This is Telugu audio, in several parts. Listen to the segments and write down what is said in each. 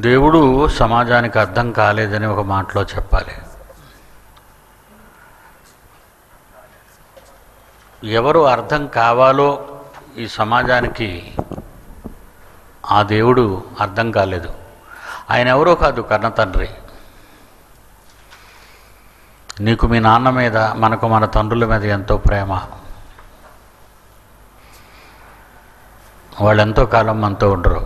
దేవుడు సమాజానికి అర్థం కాలేదని ఒక మాటలో చెప్పాలి ఎవరు అర్థం కావాలో ఈ సమాజానికి ఆ దేవుడు అర్థం కాలేదు ఆయన ఎవరో కాదు కన్న తండ్రి నీకు మీ నాన్న మీద మనకు మన తండ్రుల మీద ఎంతో ప్రేమ వాళ్ళు ఎంతో కాలం మనతో ఉండరు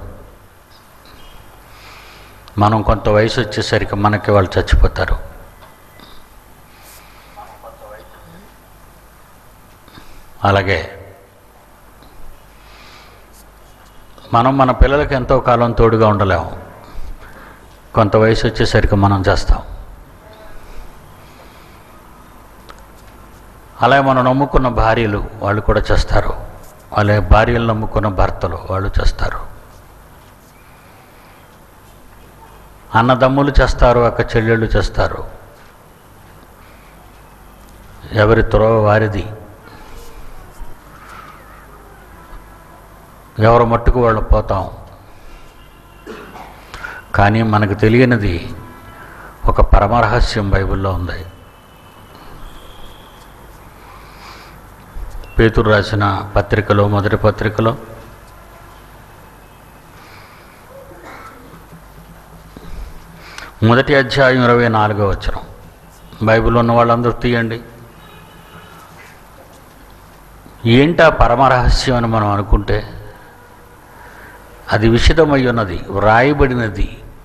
మనం కొంత వయసు వచ్చేసరికి మనకి వాళ్ళు చచ్చిపోతారు అలాగే మనం మన పిల్లలకి ఎంతో కాలం తోడుగా ఉండలేము కొంత వయసు వచ్చేసరికి మనం చేస్తాం అలాగే మనం నమ్ముకున్న భార్యలు వాళ్ళు కూడా చేస్తారు అలాగే భార్యలు నమ్ముకున్న భర్తలు వాళ్ళు చేస్తారు అన్నదమ్ములు చేస్తారు అక్క చెల్లెళ్ళు చేస్తారు ఎవరి త్రోవ వారిది ఎవరు మట్టుకు వాళ్ళు పోతాం కానీ మనకు తెలియనిది ఒక పరమరహస్యం బైబిల్లో ఉంది పేతురు రాసిన పత్రికలో మొదటి పత్రికలో మొదటి అధ్యాయం ఇరవై నాలుగో వచ్చరం బైబిల్ ఉన్న వాళ్ళందరూ తీయండి ఏంటా పరమరహస్యం అని మనం అనుకుంటే అది విషితమై ఉన్నది వ్రాయబడినది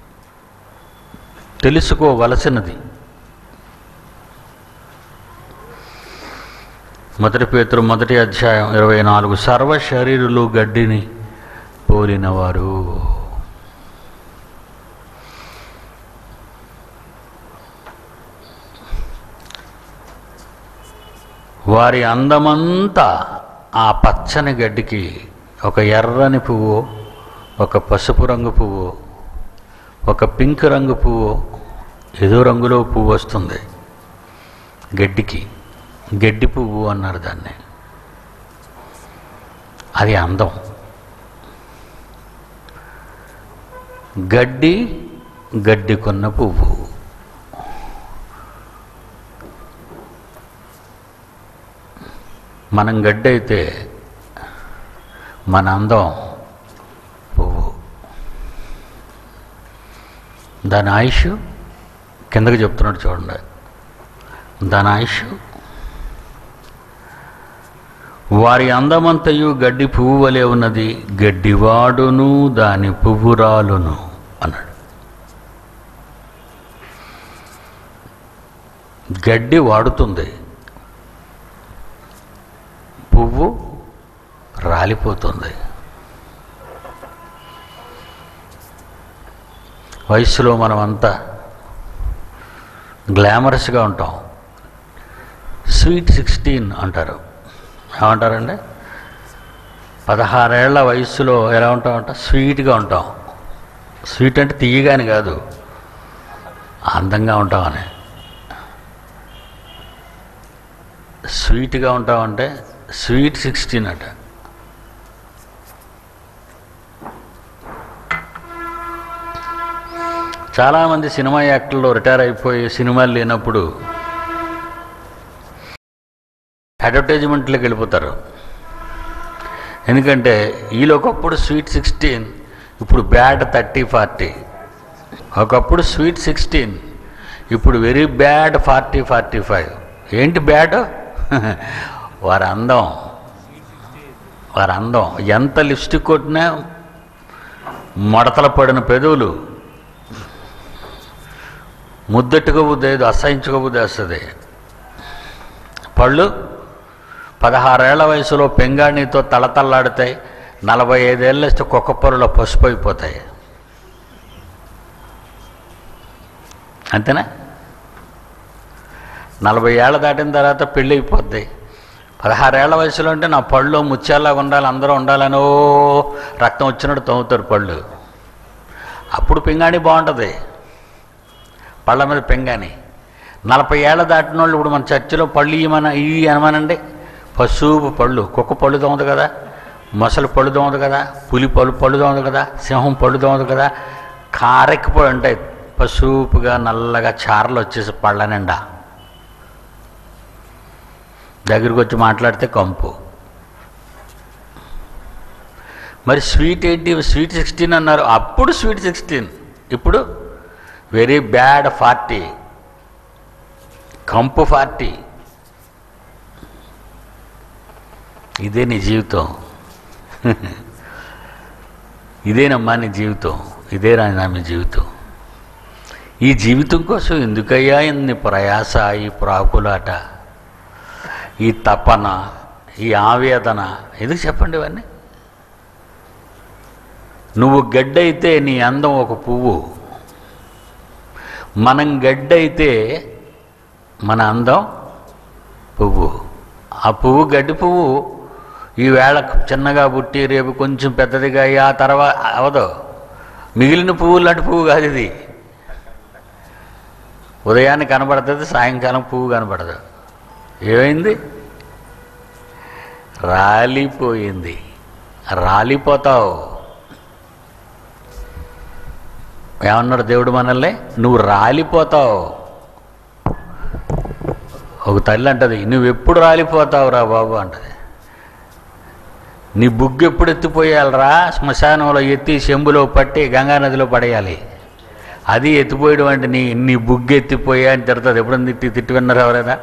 తెలుసుకోవలసినది మొదటి పేతురు మొదటి అధ్యాయం ఇరవై నాలుగు సర్వ శరీరులు గడ్డిని పోలినవారు వారి అందమంతా ఆ పచ్చని గడ్డికి ఒక ఎర్రని పువ్వు ఒక పసుపు రంగు పువ్వు ఒక పింక్ రంగు పువ్వు ఏదో రంగులో పువ్వు వస్తుంది గడ్డికి గడ్డి పువ్వు అన్నారు దాన్ని అది అందం గడ్డి గడ్డికున్న పువ్వు మనం గడ్డి అయితే మన అందం పువ్వు దాని ఆయుష్ కిందకి చెప్తున్నాడు చూడండి దాని ఆయుష్ వారి అందమంతయు గడ్డి పువ్వు వలె ఉన్నది గడ్డివాడును దాని పువ్వురాలును అన్నాడు గడ్డి వాడుతుంది పువ్వు రాలిపోతుంది వయసులో మనం అంతా గ్లామరస్గా ఉంటాం స్వీట్ సిక్స్టీన్ అంటారు ఏమంటారండి పదహారేళ్ల వయసులో ఎలా ఉంటామంట స్వీట్గా ఉంటాం స్వీట్ అంటే తీయగాని కాదు అందంగా ఉంటామని స్వీట్గా ఉంటామంటే స్వీట్ సిక్స్టీన్ అట చాలామంది సినిమా యాక్టర్లు రిటైర్ అయిపోయి సినిమాలు లేనప్పుడు అడ్వర్టైజ్మెంట్లోకి వెళ్ళిపోతారు ఎందుకంటే వీళ్ళు ఒకప్పుడు స్వీట్ సిక్స్టీన్ ఇప్పుడు బ్యాడ్ థర్టీ ఫార్టీ ఒకప్పుడు స్వీట్ సిక్స్టీన్ ఇప్పుడు very bad forty forty five ఏంటి బ్యాడ్ వారి అందం వారి అందం ఎంత లిప్స్టిక్ కొట్టినా మడతల పడిన పెదవులు ముద్దెట్టుకోబుద్ది ఏదో అసహించుకోబుద్ది వస్తుంది పళ్ళు పదహారేళ్ల వయసులో పెంగాణితో తళతళలాడుతాయి నలభై ఐదేళ్ళు వస్తే కుక్క పొరలో పసుపు అయిపోతాయి అంతేనా నలభై ఏళ్ళ దాటిన తర్వాత పెళ్ళి అయిపోద్ది పదహారేళ్ల వయసులో అంటే నా పళ్ళు ముత్యాల్లాగా ఉండాలి అందరూ ఉండాలనో రక్తం వచ్చినట్టు తవ్వుతారు పళ్ళు అప్పుడు పింగాణి బాగుంటుంది పళ్ళ మీద పెంగాని నలభై ఏళ్ళ దాటిన వాళ్ళు ఇప్పుడు మన చర్చిలో పళ్ళు ఇవ్వమన ఇవి అనమానండి పశువు పళ్ళు కుక్క పళ్ళు తోమదు కదా మొసలు పళ్ళు తోమదు కదా పులి పళ్ళు పళ్ళు తోమదు కదా సింహం పళ్ళు తోమదు కదా కారెక్కిపోయి ఉంటాయి పసుపుగా నల్లగా చారలు వచ్చేసి పళ్ళ నిండా దగ్గరికి వచ్చి మాట్లాడితే కంపు మరి స్వీట్ ఏంటి స్వీట్ సిక్స్టీన్ అన్నారు అప్పుడు స్వీట్ సిక్స్టీన్ ఇప్పుడు వెరీ బ్యాడ్ ఫార్టీ కంపు ఫార్టీ ఇదే నీ జీవితం ఇదేనమ్మా నీ జీవితం ఇదే నా మీ జీవితం ఈ జీవితం కోసం ఎందుకయ్యా ఇన్ని ప్రయాస ఈ ప్రాకులాట ఈ తపన ఈ ఆవేదన ఎందుకు చెప్పండి ఇవన్నీ నువ్వు గడ్డైతే నీ అందం ఒక పువ్వు మనం గడ్డైతే మన అందం పువ్వు ఆ పువ్వు గడ్డి పువ్వు ఈవేళ చిన్నగా పుట్టి రేపు కొంచెం పెద్దదిగా అయ్యి ఆ తర్వాత అవదు మిగిలిన పువ్వు లాంటి పువ్వు కాదు ఇది ఉదయాన్నే కనబడుతుంది సాయంకాలం పువ్వు కనబడదు ఏమైంది రాలిపోయింది రాలిపోతావు ఏమన్నాడు దేవుడు మనల్ని నువ్వు రాలిపోతావు ఒక తల్లి అంటది నువ్వు ఎప్పుడు రాలిపోతావురా బాబు అంటది నీ బుగ్గు ఎప్పుడు ఎత్తిపోయాలరా శ్మశానంలో ఎత్తి చెంబులో పట్టి గంగా నదిలో పడేయాలి అది ఎత్తిపోయడం అంటే నీ నీ బుగ్గు ఎత్తిపోయా అని తిడుతుంది ఎప్పుడైనా తిట్టి తిట్టి విన్నారా ఎవరైనా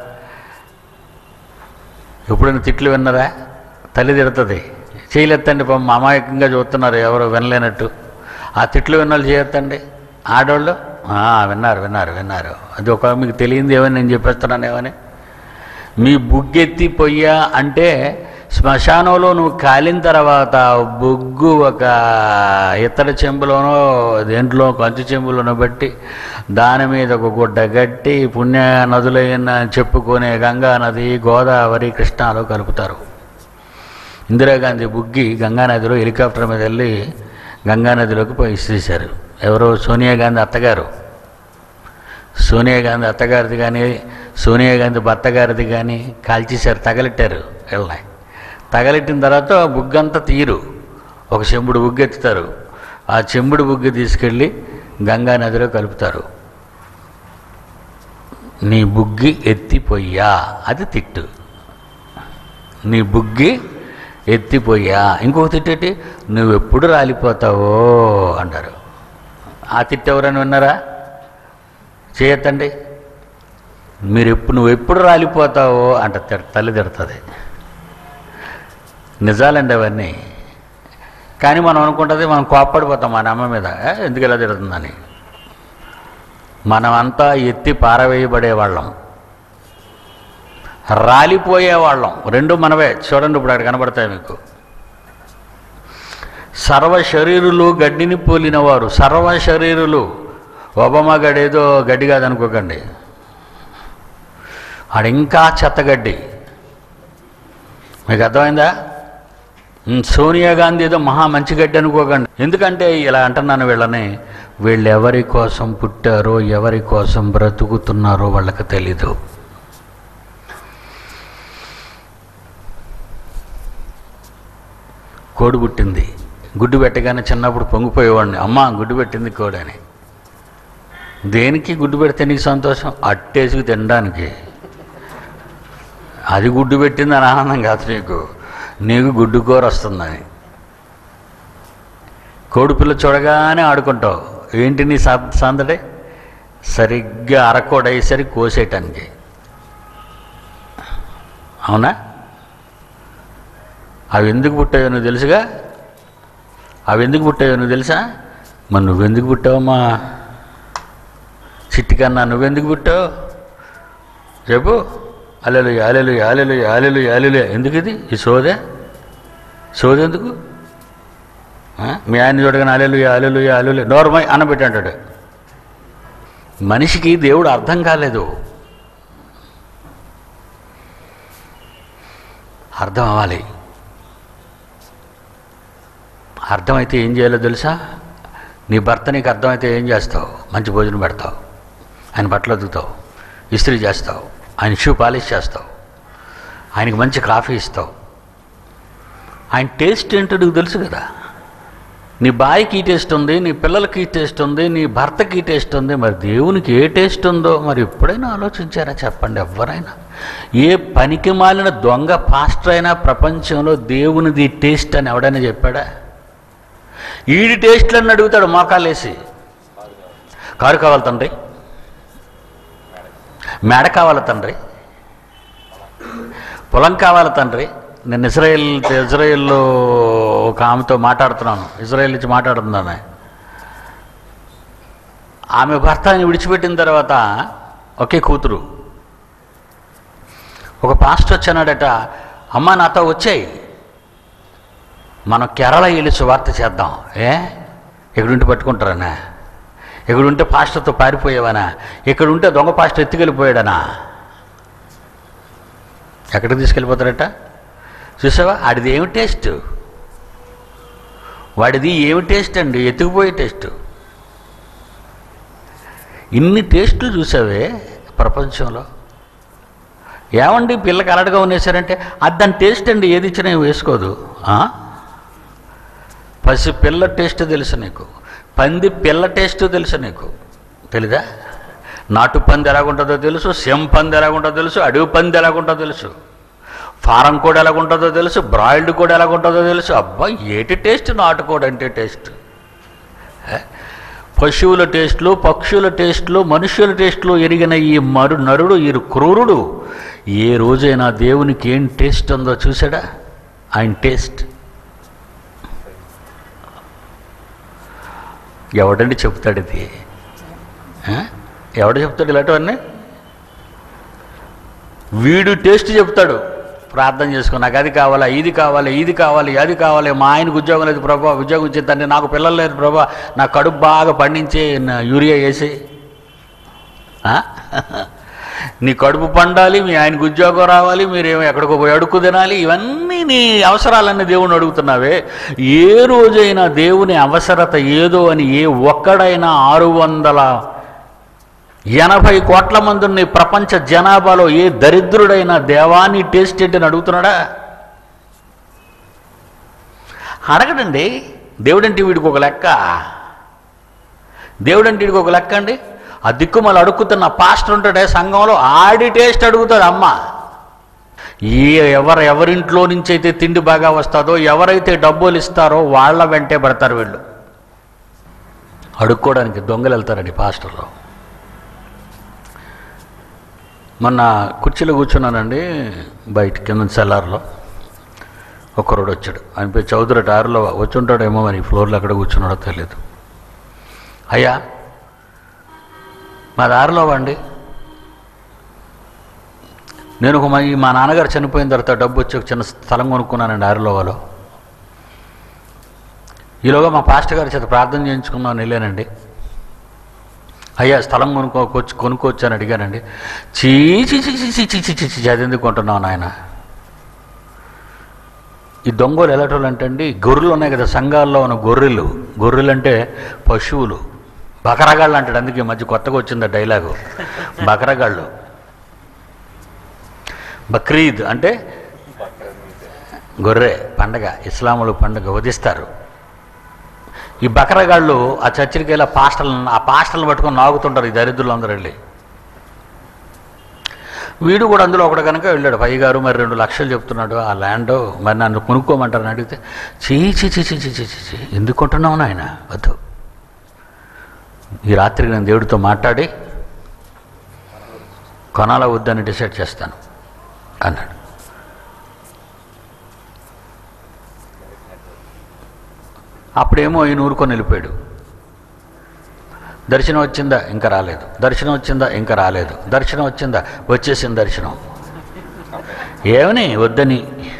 ఎప్పుడైనా తిట్లు విన్నారా తల్లి తిడుతుంది చేయలేత్తండి పాపం అమాయకంగా చూస్తున్నారు ఎవరు వినలేనట్టు ఆ తిట్లు విన్నాళ్ళు చేయొద్దండి ఆడవాళ్ళు ఆ, విన్నారు విన్నారు విన్నారు అది ఒక మీకు తెలియంది ఏమని నేను చెప్పేస్తున్నాను ఏమని మీ బుగ్గెత్తి పొయ్యా అంటే శ్మశానంలో నువ్వు కాలిన తర్వాత బొగ్గు ఒక ఇతర చెంబులోనో దేంట్లో కంచు చెంబులోనో బట్టి దాని మీద ఒక గుడ్డ గట్టి పుణ్య నదులైన చెప్పుకునే గంగా నది గోదావరి కృష్ణాలో కలుపుతారు ఇందిరాగాంధీ బుగ్గి గంగా నదిలో హెలికాప్టర్ మీద వెళ్ళి గంగా నదిలోకి పోయి ఇసేశారు ఎవరో సోనియా గాంధీ అత్తగారు సోనియా గాంధీ అత్తగారిది కానీ సోనియా గాంధీ భర్త గారిది కానీ కాల్చేశారు తగలెట్టారు వీళ్ళని తగలెట్టిన తర్వాత బుగ్గంతా తీరు ఒక చెంబుడు బుగ్గు ఎత్తుతారు ఆ చెంబుడు బుగ్గు తీసుకెళ్ళి గంగా నదిలో కలుపుతారు నీ బుగ్గి ఎత్తిపోయ్యా అది తిట్టు నీ బుగ్గి ఎత్తిపోయా ఇంకొక తిట్టేటి నువ్వు ఎప్పుడు రాలిపోతావో అంటారు ఆ తిట్టు ఎవరైనా విన్నారా చేయొద్దండి మీరు ఎప్పుడు నువ్వు ఎప్పుడు రాలిపోతావో అంట తిడ- తల్లి తిడుతుంది నిజాలండి అవన్నీ కానీ మనం అనుకుంటుంది మనం కోప్పడిపోతాం మన అమ్మ మీద "ఏ, ఎందుకు ఇలా తిడుతుందని మనమంతా ఎత్తి పారవేయబడే వాళ్ళం రాలిపోయే వాళ్ళం రెండు మనవే చూడండి ఇప్పుడు అక్కడ కనబడతాయి మీకు సర్వ శరీరులు గడ్డిని పోలిన వారు సర్వ శరీరులు ఒబమా గడేదో గడ్డి కాదనుకోకండి ఆడు ఇంకా చెత్తగడ్డి మీకు అర్థమైందా ఉమ్, సోనియా గాంధీ ఏదో మహా మంచి గడ్డి అనుకోకండి ఎందుకంటే ఇలా అంటున్నాను వీళ్ళని వీళ్ళు ఎవరి కోసం పుట్టారో ఎవరి కోసం బ్రతుకుతున్నారో వాళ్ళకి తెలీదు కోడి పుట్టింది గుడ్డు పెట్టగానే చిన్నప్పుడు పొంగిపోయేవాడిని అమ్మ గుడ్డు పెట్టింది కోడి అని దేనికి గుడ్డు పెడితే నీకు సంతోషం అట్టేసుకు తినడానికి అది గుడ్డు పెట్టింది అని ఆనందం కాదు నీకు నీకు గుడ్డు కూర వస్తుందని కోడి పిల్ల చూడగానే ఆడుకుంటావు ఏంటి నీ సా సందడి సరిగ్గా అరకోడ అయ్యేసరికి కోసేయటానికి అవునా అవి ఎందుకు పుట్టాయో నువ్వు తెలుసుగా అవి ఎందుకు పుట్టాయో నువ్వు తెలుసా మరి నువ్వెందుకు పుట్టావమ్మా చిట్టి కన్నా నువ్వెందుకు పుట్టావు చెప్పు అలెలు అలెలు అలెలు అలెలు అలెలు ఎందుకు ఇది ఈ సోదే సోది ఎందుకు ఆ? మీ ఆయన చూడగానే అలెలు అలెలు అలెలు నోర్మై అనబెట్టి అంటాడు మనిషికి దేవుడు అర్థం కాలేదు అర్థం అవ్వాలి అర్థమైతే ఏం చేయాలో తెలుసా నీ భర్త నీకు అర్థమైతే ఏం చేస్తావు మంచి భోజనం పెడతావు ఆయన బట్టలు ఉతుకుతావు ఇస్త్రీ చేస్తావు ఆయన షూ పాలిష్ చేస్తావు ఆయనకి మంచి కాఫీ ఇస్తావు ఆయన టేస్ట్ ఏంటో నీకు తెలుసు కదా నీ బాయికి ఈ టేస్ట్ ఉంది నీ పిల్లలకి ఈ టేస్ట్ ఉంది నీ భర్తకి ఈ టేస్ట్ ఉంది మరి దేవునికి ఏ టేస్ట్ ఉందో మరి ఎప్పుడైనా ఆలోచించారా చెప్పండి ఎవరైనా ఏ పనికి మాలిన దొంగ పాస్టర్ అయినా ప్రపంచంలో దేవునిది టేస్ట్ అని ఎవడైనా చెప్పాడా ఈడి టేస్ట్లు అని అడుగుతాడు మోకాలేసి కారు కావాలి తండ్రి మేడ కావాలి తండ్రి పొలం కావాలి తండ్రి నేను ఇజ్రాయెల్ ఇజ్రాయెల్లో ఒక ఆమెతో మాట్లాడుతున్నాను ఇజ్రాయెల్ నుంచి మాట్లాడుతున్నాను ఆమె భర్తని విడిచిపెట్టిన తర్వాత ఒకే కూతురు ఒక పాస్టర్ వచ్చానాడట అమ్మ నాతో వచ్చాయి మనం కేరళ వెళ్ళి సువార్త చేద్దాం ఏ ఎక్కడుంటే పట్టుకుంటారనా ఎక్కడుంటే పాస్టర్తో పారిపోయేవానా ఎక్కడుంటే దొంగ పాస్టర్ ఎత్తుకెళ్ళిపోయాడనా ఎక్కడికి తీసుకెళ్ళిపోతారట చూసావా ఆడిది ఏమి టేస్ట్ వాడిది ఏమి టేస్ట్ అండి ఎత్తుకుపోయే టేస్ట్ ఇన్ని టేస్టులు చూసావే ప్రపంచంలో ఏమండి పిల్లకి అలర్ట్గా ఉండేశారంటే అది దాని టేస్ట్ అండి ఏది ఇచ్చినా వేసుకోదు ఆ? పసి పిల్ల టేస్ట్ తెలుసు నీకు పంది పిల్ల టేస్ట్ తెలుసు నీకు తెలీదా నాటు పంది ఎలాగుంటుందో తెలుసు సెం పంది ఎలాగుంటుందో తెలుసు అడవి పంది ఎలాగుంటుందో తెలుసు ఫారం కోడి ఎలాగుంటుందో తెలుసు బ్రాయిల్డ్ కోడి ఎలాగుంటుందో తెలుసు అబ్బా ఏటి టేస్ట్ నాటుకోడి అంటే టేస్ట్ ఏ? పశువుల టేస్ట్లు పక్షుల టేస్ట్లు మనుష్యుల టేస్ట్లు ఎరిగిన ఈ మరు నరుడు ఈ క్రూరుడు ఏ రోజైనా దేవునికి ఏం టేస్ట్ ఉందో చూసాడా ఆయన టేస్ట్ ఎవడండి చెప్తాడు ఇది ఆ? ఎవడు చెప్తాడు ఇలాంటివన్నీ వీడు టేస్ట్ చెప్తాడు ప్రార్థన చేసుకో నాకు అది కావాలా ఇది కావాలి ఇది కావాలి అది కావాలి మా ఆయనకు ఉద్యోగం లేదు ప్రభా ఉద్యోగం ఇచ్చేద్దండి నాకు పిల్లలు లేదు ప్రభా నా కడుపు బాగా పండించి నా యూరియా వేసి ఆ? నీ కడుపు పండాలి మీ ఆయనకు ఉద్యోగం రావాలి మీరేమో ఎక్కడికో పోయి అడుక్కు తినాలి ఇవన్నీ నీ అవసరాలన్నీ దేవుని అడుగుతున్నావే ఏ రోజైనా దేవుని అవసరత ఏదో అని ఏ ఒక్కడైనా ఆరు వందల ఎనభై కోట్ల మంది ఉన్న ఈ ప్రపంచ జనాభాలో ఏ దరిద్రుడైనా దేవాన్ని టేస్ట్ ఏంటని అడుగుతున్నాడా అడగడండి దేవుడంటే వీడికి ఒక లెక్క దేవుడంటే వీడికి ఒక లెక్క అండి ఆ దిక్కుమలు అడుక్కుతున్న పాస్టర్ ఉంటాడే సంఘంలో ఆడి టేస్ట్ అడుగుతాడు అమ్మ ఏ ఎవరు ఎవరింట్లో నుంచి అయితే తిండి బాగా వస్తుందో ఎవరైతే డబ్బులు ఇస్తారో వాళ్ళ వెంటే పడతారు వీళ్ళు అడుక్కోవడానికి దొంగలు వెళ్తారండి పాస్టర్లో మొన్న కుర్చీలో కూర్చున్నానండి బయట కింద సెల్లార్లో ఒక్కరోడు వచ్చాడు ఆయన పేరు చౌదరి టారులో వచ్చి ఉంటాడేమో మరి ఫ్లోర్లో ఎక్కడ కూర్చున్నాడో తెలియదు అయ్యా మా దారిలో వండి నేను ఒక మా- మా నాన్నగారు చనిపోయిన తర్వాత డబ్బు వచ్చి ఒక చిన్న స్థలం కొనుక్కున్నానండి ఆరులోవాలో ఈలోగా మా పాస్టర్ గారి చేత ప్రార్థన చేయించుకున్నాను వెళ్ళానండి అయ్యా స్థలం కొనుక్కోవచ్చు కొనుక్కోవచ్చు అని అడిగానండి చీ చీ చీ చీ చీ చీ చీ చీ చీ అది ఎందుకు కొంటున్నావు నాయన ఈ దొంగలు ఎలాటోళ్ళు అంటే అండి గొర్రెలు ఉన్నాయి కదా సంఘాల్లో ఉన్న గొర్రెలు గొర్రెలు అంటే పశువులు బకరగాళ్ళు అంటాడు అందుకే ఈ మధ్య కొత్తగా వచ్చింది ఆ డైలాగు బకరగాళ్ళు బక్రీద్ అంటే గొర్రె పండగ ఇస్లాములు పండగ వధిస్తారు ఈ బకరగాళ్ళు ఆ చర్చికి వెళ్ళి ఆ పాస్టర్లను ఆ పాస్టర్లను పట్టుకొని నాగుతుంటారు ఈ దరిద్రులు అందరూ వెళ్ళి వీడు కూడా అందులో ఒకడు కనుక వెళ్ళాడు పై గారు మరి రెండు లక్షలు చెప్తున్నాడు ఆ ల్యాండ్ మరి నన్ను కొనుక్కోమంటారని అడిగితే చీ చీ చీ చీ చీ చీ చీ చీ ఎందుకు కొంటున్నావు నాయన వద్దు ఈ రాత్రికి నేను దేవుడితో మాట్లాడి కొనాలా వద్దని డిసైడ్ చేస్తాను అన్నాడు అప్పుడేమో ఈయన ఊరుకొని వెళ్ళిపోయాడు దర్శనం వచ్చిందా ఇంకా రాలేదు దర్శనం వచ్చిందా ఇంకా రాలేదు దర్శనం వచ్చిందా వచ్చేసింది దర్శనం ఏమని వద్దని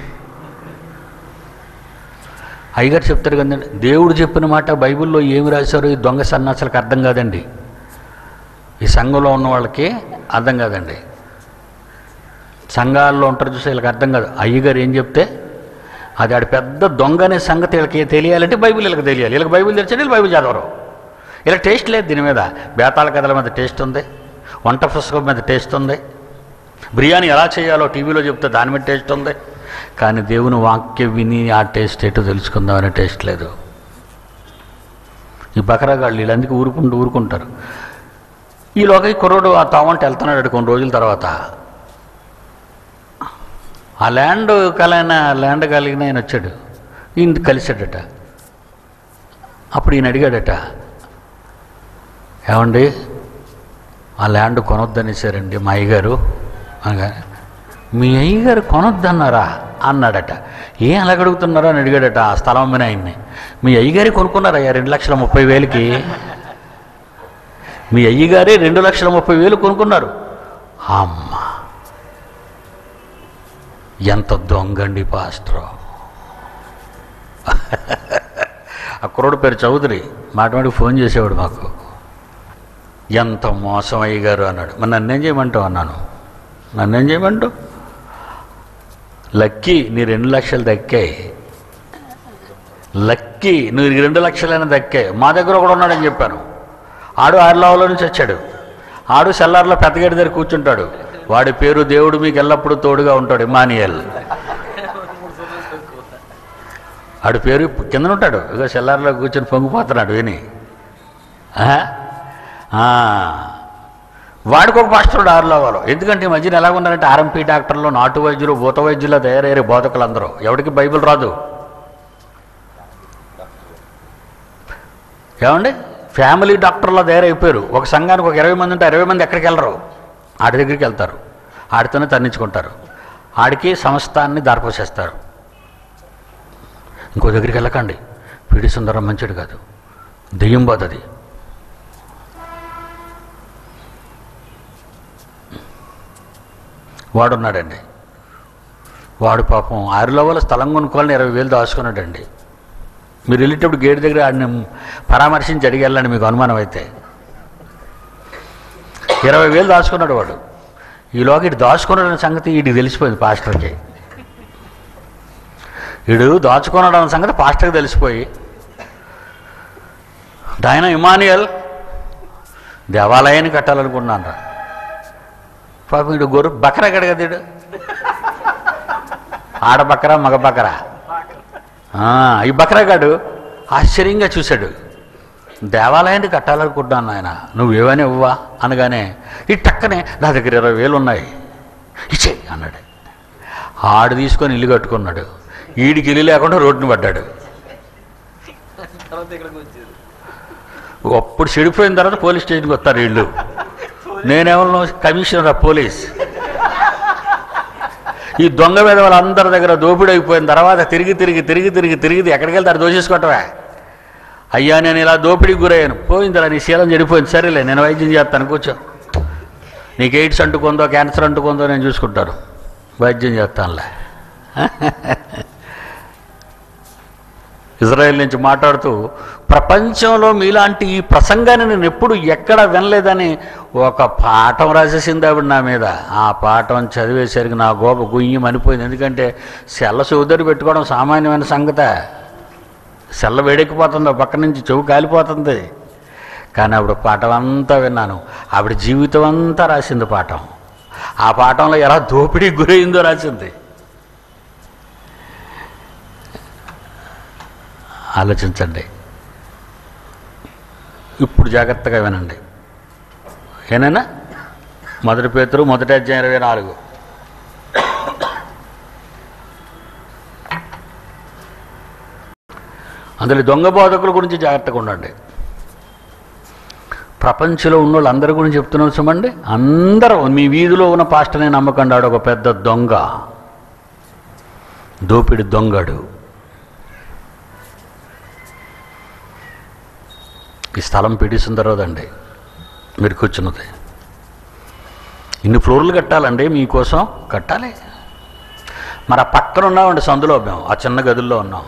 అయ్యగారు చెప్తారు కదండి దేవుడు చెప్పిన మాట బైబిల్లో ఏమి రాశారో ఈ దొంగ సన్నాసులకు అర్థం కాదండి ఈ సంఘంలో ఉన్న వాళ్ళకి అర్థం కాదండి సంఘాల్లో ఉంటారు చూస్తే వీళ్ళకి అర్థం కాదు అయ్యగారు ఏం చెప్తే అది ఆడ పెద్ద దొంగ అనే సంగతి వీళ్ళకి తెలియాలంటే బైబిల్ వీళ్ళకి తెలియాలి వీళ్ళకి బైబిల్ తెలిసి వీళ్ళు బైబిల్ చదవరు ఇలా టేస్ట్ లేదు దీని మీద బేతాళ కథల మీద టేస్ట్ ఉంది వంట పుస్తకం మీద టేస్ట్ ఉంది బిర్యానీ ఎలా చేయాలో టీవీలో చెప్తే దాని మీద టేస్ట్ ఉంది కానీ దేవుని వాక్యం విని ఆ టేస్ట్ ఏంటో తెలుసుకుందామనే టేస్ట్ లేదు ఈ బకరాగాళ్ళు వీళ్ళందుకు ఊరుకుంటూ ఊరుకుంటారు ఈలోగా ఈ కుర్రోడు ఆ తావంట వెళ్తున్నాడు కొన్ని రోజుల తర్వాత ఆ ల్యాండ్ కలైన ల్యాండ్ కలిగిన ఆయన వచ్చాడు ఈయన కలిశాడట అప్పుడు ఈయన అడిగాడట ఏమండి ఆ ల్యాండ్ కొనొద్దనేసారండి మా అయ్యగారు అనగా మీ అయ్యగారు కొనొద్దన్నారా అన్నాడట ఏం అలాగ అడుగుతున్నారో అని అడిగాడట ఆ స్థలం అమ్మిన ఆయన్ని మీ అయ్యగారి కొనుక్కున్నారయ్యా రెండు లక్షల ముప్పై వేలకి మీ అయ్యగారే రెండు లక్షల ముప్పై వేలు కొనుక్కున్నారు అమ్మ ఎంత దొంగండి పాస్టర్ ఆ కుర్రోడు పేరు చౌదరి మాటమాటికి ఫోన్ చేసేవాడు మాకు ఎంత మోసం అయ్యగారు అన్నాడు మరి నన్నేం చేయమంటావు అన్నాను నన్నేం చేయమంటావు లక్కీ నీ రెండు లక్షలు దక్కాయి లక్కీ నువ్వు రెండు లక్షలైనా దక్కాయి మా దగ్గర ఒకడు ఉన్నాడని చెప్పాను ఆడు ఆరులావులో నుంచి వచ్చాడు ఆడు సెల్లార్లో పెద్దగడి దగ్గర కూర్చుంటాడు వాడి పేరు దేవుడు మీకు ఎల్లప్పుడూ తోడుగా ఉంటాడు ఇమానియల్ ఆడి పేరు కింద ఉంటాడు ఇక సెల్లార్లో కూర్చొని పొంగిపోతున్నాడు విని ఆహా? ఆ. వాడికి ఒక పాస్టర్ ఆరులో వాళ్ళు ఎందుకంటే ఈ మధ్యన ఎలా ఉన్నారంటే ఆర్ఎంపీ డాక్టర్లు నాటు వైద్యులు భూత వైద్యులు తయారయ్యారు బోధకులు అందరూ ఎవరికి బైబిల్ రాదు ఏమండి ఫ్యామిలీ డాక్టర్లో తయారైపోయారు ఒక సంఘానికి ఒక ఇరవై మంది ఉంటే ఇరవై మంది ఎక్కడికి వెళ్ళరు ఆడి దగ్గరికి వెళ్తారు ఆడితోనే తన్నించుకుంటారు ఆడికి సంస్థాన్ని దారిపోసేస్తారు ఇంకో దగ్గరికి వెళ్ళకండి పీడి సుందరం మంచిది కాదు దెయ్యం బాధ అది వాడున్నాడండి వాడు పాపం ఆరులో వాళ్ళ స్థలం కొనుక్కోవాలని ఇరవై వేలు దాచుకున్నాడండి మీరు వెళ్ళేటప్పుడు గేట్ దగ్గర ఆడిని పరామర్శించి అడిగి వెళ్ళండి మీకు అనుమానం అయితే ఇరవై వేలు దాచుకున్నాడు వాడు ఈలోగా ఇటు దాచుకున్నాడన్న సంగతి వీడికి తెలిసిపోయింది పాస్టర్కి వీడు దాచుకున్నాడు అన్న సంగతి పాస్టర్కి తెలిసిపోయి ఆయన ఇమానియల్ దేవాలయాన్ని కట్టాలనుకున్నాను రా పాపం వీడు గొర్రె బకరా కడగదీడు ఆడ బకరా మగ బకరా ఆ, ఈ బకరాగాడు ఆశ్చర్యంగా చూశాడు దేవాలయాన్ని కట్టాలనుకుంటున్నాను ఆయన నువ్వేమని ఇవ్వవా అనగానే ఈ టక్కనే నా దగ్గర ఇరవై వేలు ఉన్నాయి ఇచ్చే అన్నాడు ఆడు తీసుకొని ఇల్లు కట్టుకున్నాడు ఈడికి ఇల్లు లేకుండా రోడ్డుని పడ్డాడు తర్వాత ఇక్కడికి వచ్చేది అప్పుడు చెడిపోయిన తర్వాత పోలీస్ స్టేషన్కి వస్తారు వీళ్ళు నేనేమన్నా కమిషనర్ ఆఫ్ పోలీస్ ఈ దొంగ మీద వాళ్ళందరి దగ్గర దోపిడీ అయిపోయిన తర్వాత తిరిగి తిరిగి తిరిగి తిరిగి తిరిగి ఎక్కడికి వెళ్తారు దోచేసుకోవటమే అయ్యా నేను ఇలా దోపిడీకి గురయ్యాను పోయింది నీ శీలం చెడిపోయింది సరేలే నేను వైద్యం చేస్తాను కూర్చో నీకు ఎయిడ్స్ అంటుకుందో క్యాన్సర్ అంటుకుందో నేను చూసుకుంటాను వైద్యం చేస్తానులే ఇజ్రాయెల్ నుంచి మాట్లాడుతూ ప్రపంచంలో మీలాంటి ఈ ప్రసంగాన్ని నేను ఎప్పుడు ఎక్కడ వినలేదని ఒక పాఠం రాసేసింది ఆవిడ నా మీద ఆ పాఠం చదివేసరికి నా గోప గుయ్యం అనిపోయింది ఎందుకంటే సెల్ల సోదరి పెట్టుకోవడం సామాన్యమైన సంగతే సెల్ల వేడెక్కిపోతుంది ఆ పక్క నుంచి చెవు కాలిపోతుంది కానీ ఆవిడ పాఠం అంతా విన్నాను ఆవిడ జీవితం అంతా రాసింది పాఠం ఆ పాఠంలో ఎలా దోపిడీకి గురైందో రాసింది ఆలోచించండి ఇప్పుడు జాగ్రత్తగా వినండి ఏనైనా మొదటి పేతురు మొదటి అధ్యాయం ఇరవై నాలుగు అందులో దొంగ బోధకుల గురించి జాగ్రత్తగా ఉండండి ప్రపంచంలో ఉన్న వాళ్ళందరి గురించి చెప్తున్నాను చూడండి అందరూ మీ వీధిలో ఉన్న పాస్టర్ని నమ్మకండి ఆడు ఒక పెద్ద దొంగ దోపిడి దొంగడు ఈ స్థలం పిడిసుందరోదండి మీరు కూర్చున్నది ఇన్ని ఫ్లోర్లు కట్టాలండి మీకోసం కట్టాలి మరి ఆ పక్కన ఉన్నామండి సందులో మేము ఆ చిన్న గదుల్లో ఉన్నాం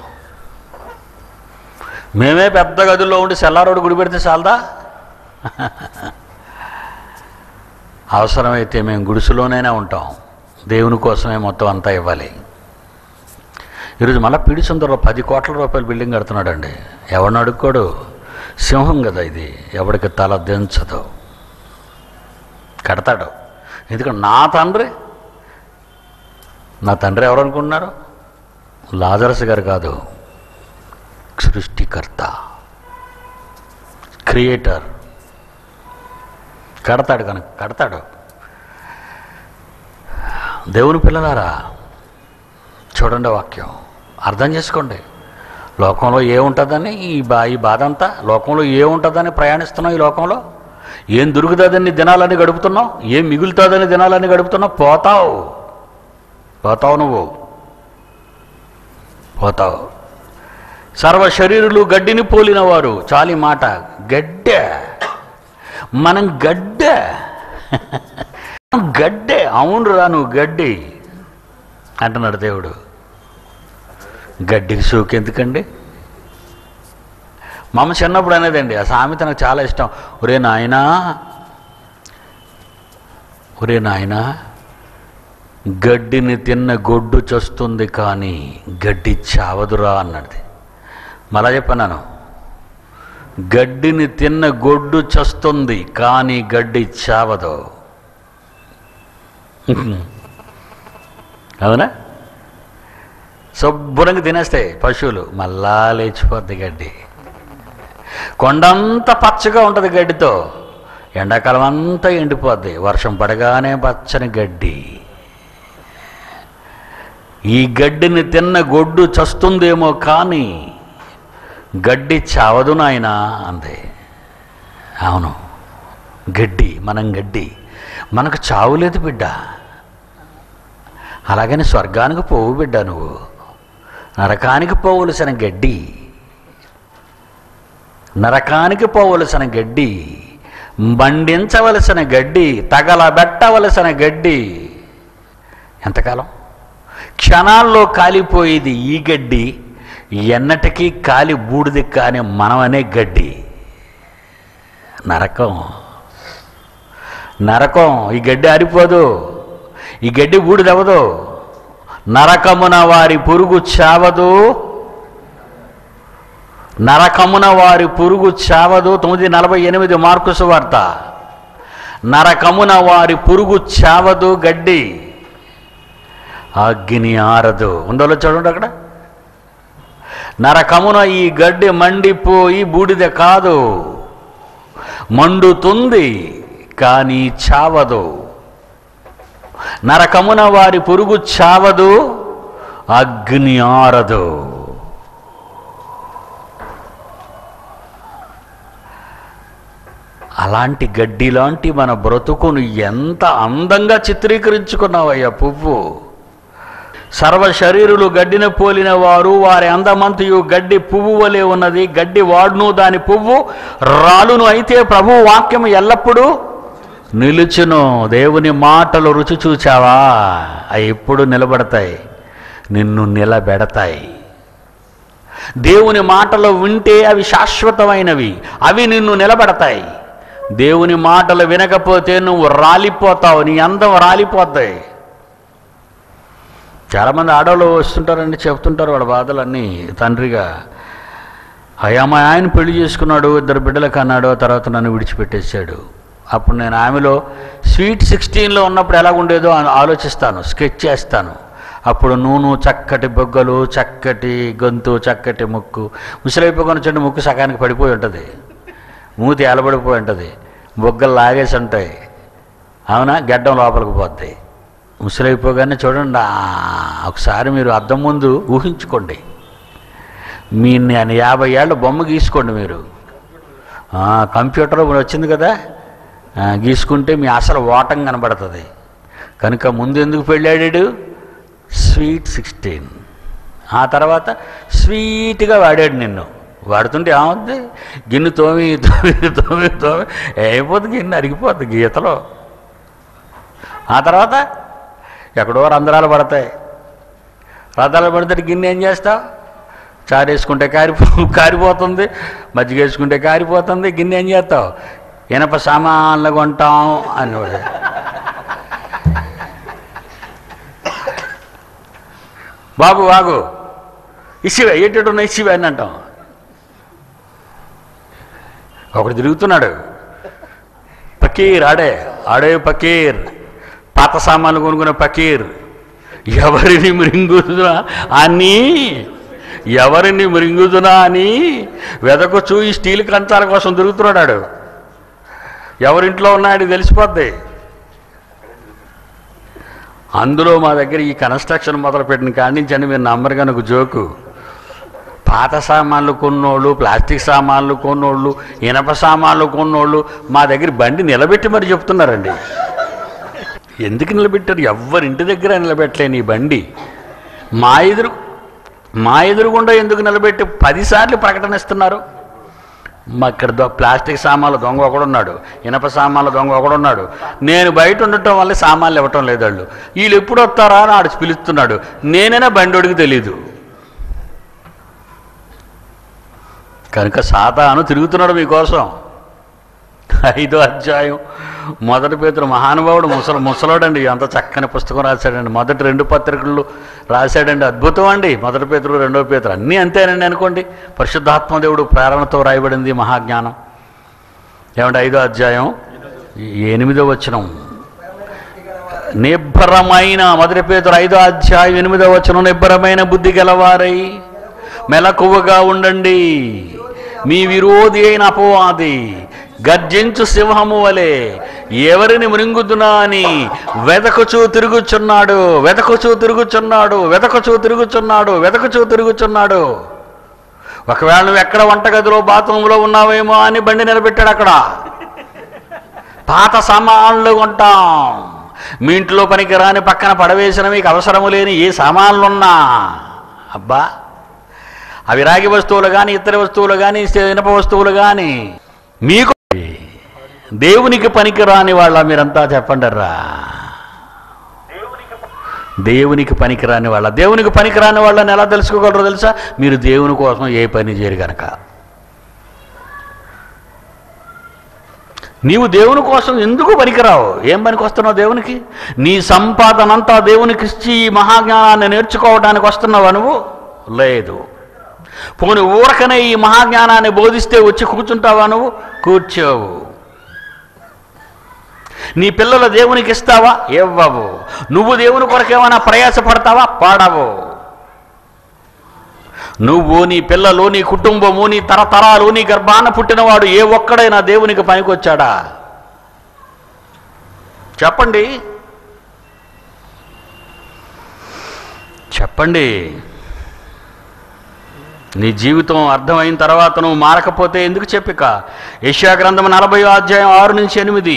మేమే పెద్ద గదుల్లో ఉండి సెల్లారోడు గుడి పెడితే చాలదా అవసరమైతే మేము గుడిసెలోనైనా ఉంటాం దేవుని కోసమే మొత్తం అంతా ఇవ్వాలి ఈరోజు మళ్ళీ పిడి సుందరరావు పది కోట్ల రూపాయల బిల్డింగ్ కడుతున్నాడండి ఎవరిని అడుక్కోడు సింహం కదా ఇది ఎవరికి తల దించదు కడతాడు ఎందుకంటే నా తండ్రి నా తండ్రి ఎవరు అనుకుంటున్నారు లాజరస్ గారు కాదు సృష్టికర్త క్రియేటర్ కడతాడు కనుక కడతాడు దేవుని పిల్లలారా చూడండి వాక్యం అర్థం చేసుకోండి లోకంలో ఏముంటుందని ఈ బా ఈ బాధ అంతా లోకంలో ఏముంటుందని ప్రయాణిస్తున్నావు ఈ లోకంలో ఏం దొరుకుతుందని దినాలని గడుపుతున్నావు ఏం మిగులుతుందని దినాలని గడుపుతున్నావు పోతావు పోతావు నువ్వు పోతావు సర్వ శరీరులు గడ్డిని పోలిన వారు చాలి మాట గడ్డె మనం గడ్డె గడ్డే అవునురా నువ్వు గడ్డి అంటున్నాడు దేవుడు గడ్డికి సోకెందుకండి మా అమ్మ చిన్నప్పుడు అనేదండి ఆ సామెత నాకు చాలా ఇష్టం ఒరే నాయనా ఒరే నాయనా గడ్డిని తిన్న గొడ్డు చస్తుంది కానీ గడ్డి చావదురా అన్నది మళ్ళా చెప్పన్నాను గడ్డిని తిన్న గొడ్డు చస్తుంది కానీ గడ్డి చావదు అవునా శుభ్రంగా తినేస్తాయి పశువులు మళ్ళా లేచిపోద్ది గడ్డి కొండంతా పచ్చగా ఉంటుంది గడ్డితో ఎండాకాలం అంతా ఎండిపోద్ది వర్షం పడగానే పచ్చని గడ్డి ఈ గడ్డిని తిన్న గొడ్డు చస్తుందేమో కానీ గడ్డి చావదు నాయనా అంది అవును గడ్డి మనం గడ్డి మనకు చావు లేదు బిడ్డ అలాగని స్వర్గానికి పోవు బిడ్డ నువ్వు నరకానికి పోవలసిన గడ్డి నరకానికి పోవలసిన గడ్డి మండించవలసిన గడ్డి తగలబెట్టవలసిన గడ్డి ఎంతకాలం క్షణాల్లో కాలిపోయేది ఈ గడ్డి ఎన్నటికీ కాలి బూడిది కాని మనం అనే గడ్డి నరకం నరకం ఈ గడ్డి ఆరిపోదు ఈ గడ్డి బూడిదవ్వదు నరకమున వారి పురుగు చావదు నరకమున వారి పురుగు చావదు తొమ్మిది నలభై ఎనిమిది మార్కుసు వార్త నరకమున వారి పురుగు చావదు గడ్డి అగ్ని ఆరదు ఉందో చూడండి అక్కడ నరకమున ఈ గడ్డి మండిపోయి బూడిద కాదు మండుతుంది కానీ చావదు నరకమున వారి పురుగు చావదు అగ్ని ఆరదు అలాంటి గడ్డి లాంటి మన బ్రతుకును ఎంత అందంగా చిత్రీకరించుకున్నావయ్యా పువ్వు సర్వ శరీరులు గడ్డిన పోలిన వారు వారి అందమంతయు గడ్డి పువ్వు వలె ఉన్నది గడ్డి వాడును దాని పువ్వు రాలును అయితే ప్రభు వాక్యం ఎల్లప్పుడూ నిలుచును దేవుని మాటలు రుచి చూచావా అవి ఎప్పుడు నిలబడతాయి నిన్ను నిలబెడతాయి దేవుని మాటలు వింటే అవి శాశ్వతమైనవి అవి నిన్ను నిలబెడతాయి దేవుని మాటలు వినకపోతే నువ్వు రాలిపోతావు నీ అందం రాలిపోతాయి చాలామంది ఆడవాళ్ళు వస్తుంటారండి చెప్తుంటారు వాళ్ళ బాధలన్నీ తండ్రిగా అయ్యా మా ఆయన పెళ్లి చేసుకున్నాడు ఇద్దరు బిడ్డలకు అన్నాడు ఆ తర్వాత నన్ను విడిచిపెట్టేశాడు అప్పుడు నేను ఆమెలో స్వీట్ సిక్స్టీన్లో ఉన్నప్పుడు ఎలా ఉండేదో ఆ- ఆలోచిస్తాను స్కెచ్ చేస్తాను అప్పుడు నూనె చక్కటి బొగ్గలు చక్కటి గొంతు చక్కటి ముక్కు ముసలైపోకొని చెండు ముక్కు సగానికి పడిపోయి ఉంటుంది మూతి ఏలబడిపోయి ఉంటుంది బొగ్గలు లాగేసి ఉంటాయి అవునా గడ్డం లోపలికి పోతాయి ముసలైపోగానే చూడండి ఆ, ఒకసారి మీరు అద్దం ముందు ఊహించుకోండి మీ నేను యాభై ఏళ్ళ బొమ్మ గీసుకోండి మీరు ఆ, కంప్యూటర్ వచ్చింది కదా ఆ, గీసుకుంటే మీ అసలు ఓటం కనబడుతుంది కనుక ముందు ఎందుకు పెళ్ళాడాడు స్వీట్ సిక్స్టీన్ ఆ తర్వాత స్వీట్గా వాడాడు నిన్ను వాడుతుంటే ఏమవుద్ది గిన్నె తోమి తోమి తోమి తోమి అయిపోతుంది గిన్నె అరిగిపోద్ది గీతలో ఆ తర్వాత ఎక్కడో రంధ్రాలు పడతాయి రంధ్రాలు పడితే గిన్నె ఏం చేస్తావు చారు వేసుకుంటే కారిపో కారిపోతుంది మజ్జిగ వేసుకుంటే కారిపోతుంది గిన్నె ఏం చేస్తావు ఇనప సామాన్లు కొంటాం అని బాబు బాగు ఇసివే ఎట్టున్న ఇసివే అని అంటాం ఒకడు తిరుగుతున్నాడు పకీర్ ఆడే ఆడే పకీర్ పాత సామాన్లు కొనుక్కున్న పకీర్ ఎవరిని మృంగుతున్నా అన్నీ ఎవరిని మృంగుదునా అని వెదకొచ్చు ఈ స్టీల్ కంచాల కోసం తిరుగుతున్నాడు ఎవరింట్లో ఉన్నాడు తెలిసిపోద్ది అందులో మా దగ్గర ఈ కన్స్ట్రక్షన్ మొదలుపెట్టిన కాడి నుంచి అని మీరు నమ్మరు కనుక జోకు పాత సామాన్లు కొన్నోళ్ళు ప్లాస్టిక్ సామాన్లు కొన్నోళ్ళు ఇనప సామాన్లు కొన్నోళ్ళు మా దగ్గర బండి నిలబెట్టి మరి చెప్తున్నారండి ఎందుకు నిలబెట్టారు ఎవ్వరింటి దగ్గర నిలబెట్టలేని ఈ బండి మా ఎదురు మా ఎదురుగుండా ఎందుకు నిలబెట్టి పదిసార్లు ప్రకటన ఇస్తున్నారు మా ఇక్కడ దొ ప్లాస్టిక్ సామాన్లు దొంగ ఒకడున్నాడు ఇనప సామాన్లు దొంగ ఒకడున్నాడు నేను బయట ఉండటం వల్ల సామాన్లు ఇవ్వటం లేదు వాళ్ళు వీళ్ళు ఎప్పుడు వస్తారా అని ఆడు పిలుస్తున్నాడు నేనైనా బండోడికి తెలీదు కనుక సాతాను తిరుగుతున్నాడు మీకోసం ఐదో అధ్యాయం మొదటి పేతురు మహానుభావుడు ముసల ముసలోడండి అంత చక్కని పుస్తకం రాశాడండి మొదటి రెండు పత్రికలు రాశాడండి అద్భుతం అండి మొదటి పేతురు రెండో పేతురు అన్నీ అంతేనండి అనుకోండి పరిశుద్ధాత్మదేవుడు ప్రేరణతో రాయబడింది మహాజ్ఞానం ఏమంటే ఐదో అధ్యాయం ఎనిమిదో వచనం నిబ్బరమైన మొదటి పేతురు ఐదో అధ్యాయం ఎనిమిదో వచనం నిబ్బరమైన బుద్ధి గలవారై మెలకువగా ఉండండి మీ విరోధి అయిన అపవాది గర్జించు సింహము వలె ఎవరిని మృంగుదునా అని వెదకుచూ తిరుగుచున్నాడు వెదకుచూ తిరుగుచున్నాడు వెదకుచూ తిరుగుచున్నాడు వెదకుచూ తిరుగుచున్నాడు ఒకవేళ నువ్వు ఎక్కడ వంటగదిలో బాత్రూంలో ఉన్నావేమో అని బండి నిలబెట్టాడు అక్కడ పాత సామాన్లు కొంటాం మీ ఇంట్లో పనికి రాని పక్కన పడవేసిన మీకు అవసరము లేని ఏ సామాన్లున్నా అబ్బా అవి రాగి వస్తువులు కానీ ఇతర వస్తువులు కానీ ఇనప వస్తువులు కానీ మీకు దేవునికి పనికి రాని వాళ్ళ మీరంతా చెప్పండి రా దేవునికి పనికి రాని వాళ్ళ దేవునికి పనికి రాని వాళ్ళని ఎలా తెలుసుకోగలరో తెలుసా మీరు దేవుని కోసం ఏ పని చేయరు గనక నీవు దేవుని కోసం ఎందుకు పనికిరావు ఏం పనికి వస్తున్నావు దేవునికి నీ సంపాదనంతా దేవునికి ఇచ్చి ఈ మహాజ్ఞానాన్ని నేర్చుకోవడానికి వస్తున్నావా నువ్వు లేదు పోని ఊరకనే ఈ మహాజ్ఞానాన్ని బోధిస్తే వచ్చి కూర్చుంటావా నువ్వు కూర్చోవు నీ పిల్లలు దేవునికి ఇస్తావా ఇవ్వవు నువ్వు దేవుని కొరకేమైనా ప్రయాసపడతావా పాడవు నువ్వు నీ పిల్లలు నీ కుటుంబము నీ తరతరాలు నీ గర్భాన పుట్టినవాడు ఏ ఒక్కడైనా దేవునికి పనికొచ్చాడా చెప్పండి చెప్పండి నీ జీవితం అర్థమైన తర్వాత నువ్వు మారకపోతే ఎందుకు చెప్పిక యశా గ్రంథం నలభై అధ్యాయం ఆరు నుంచి ఎనిమిది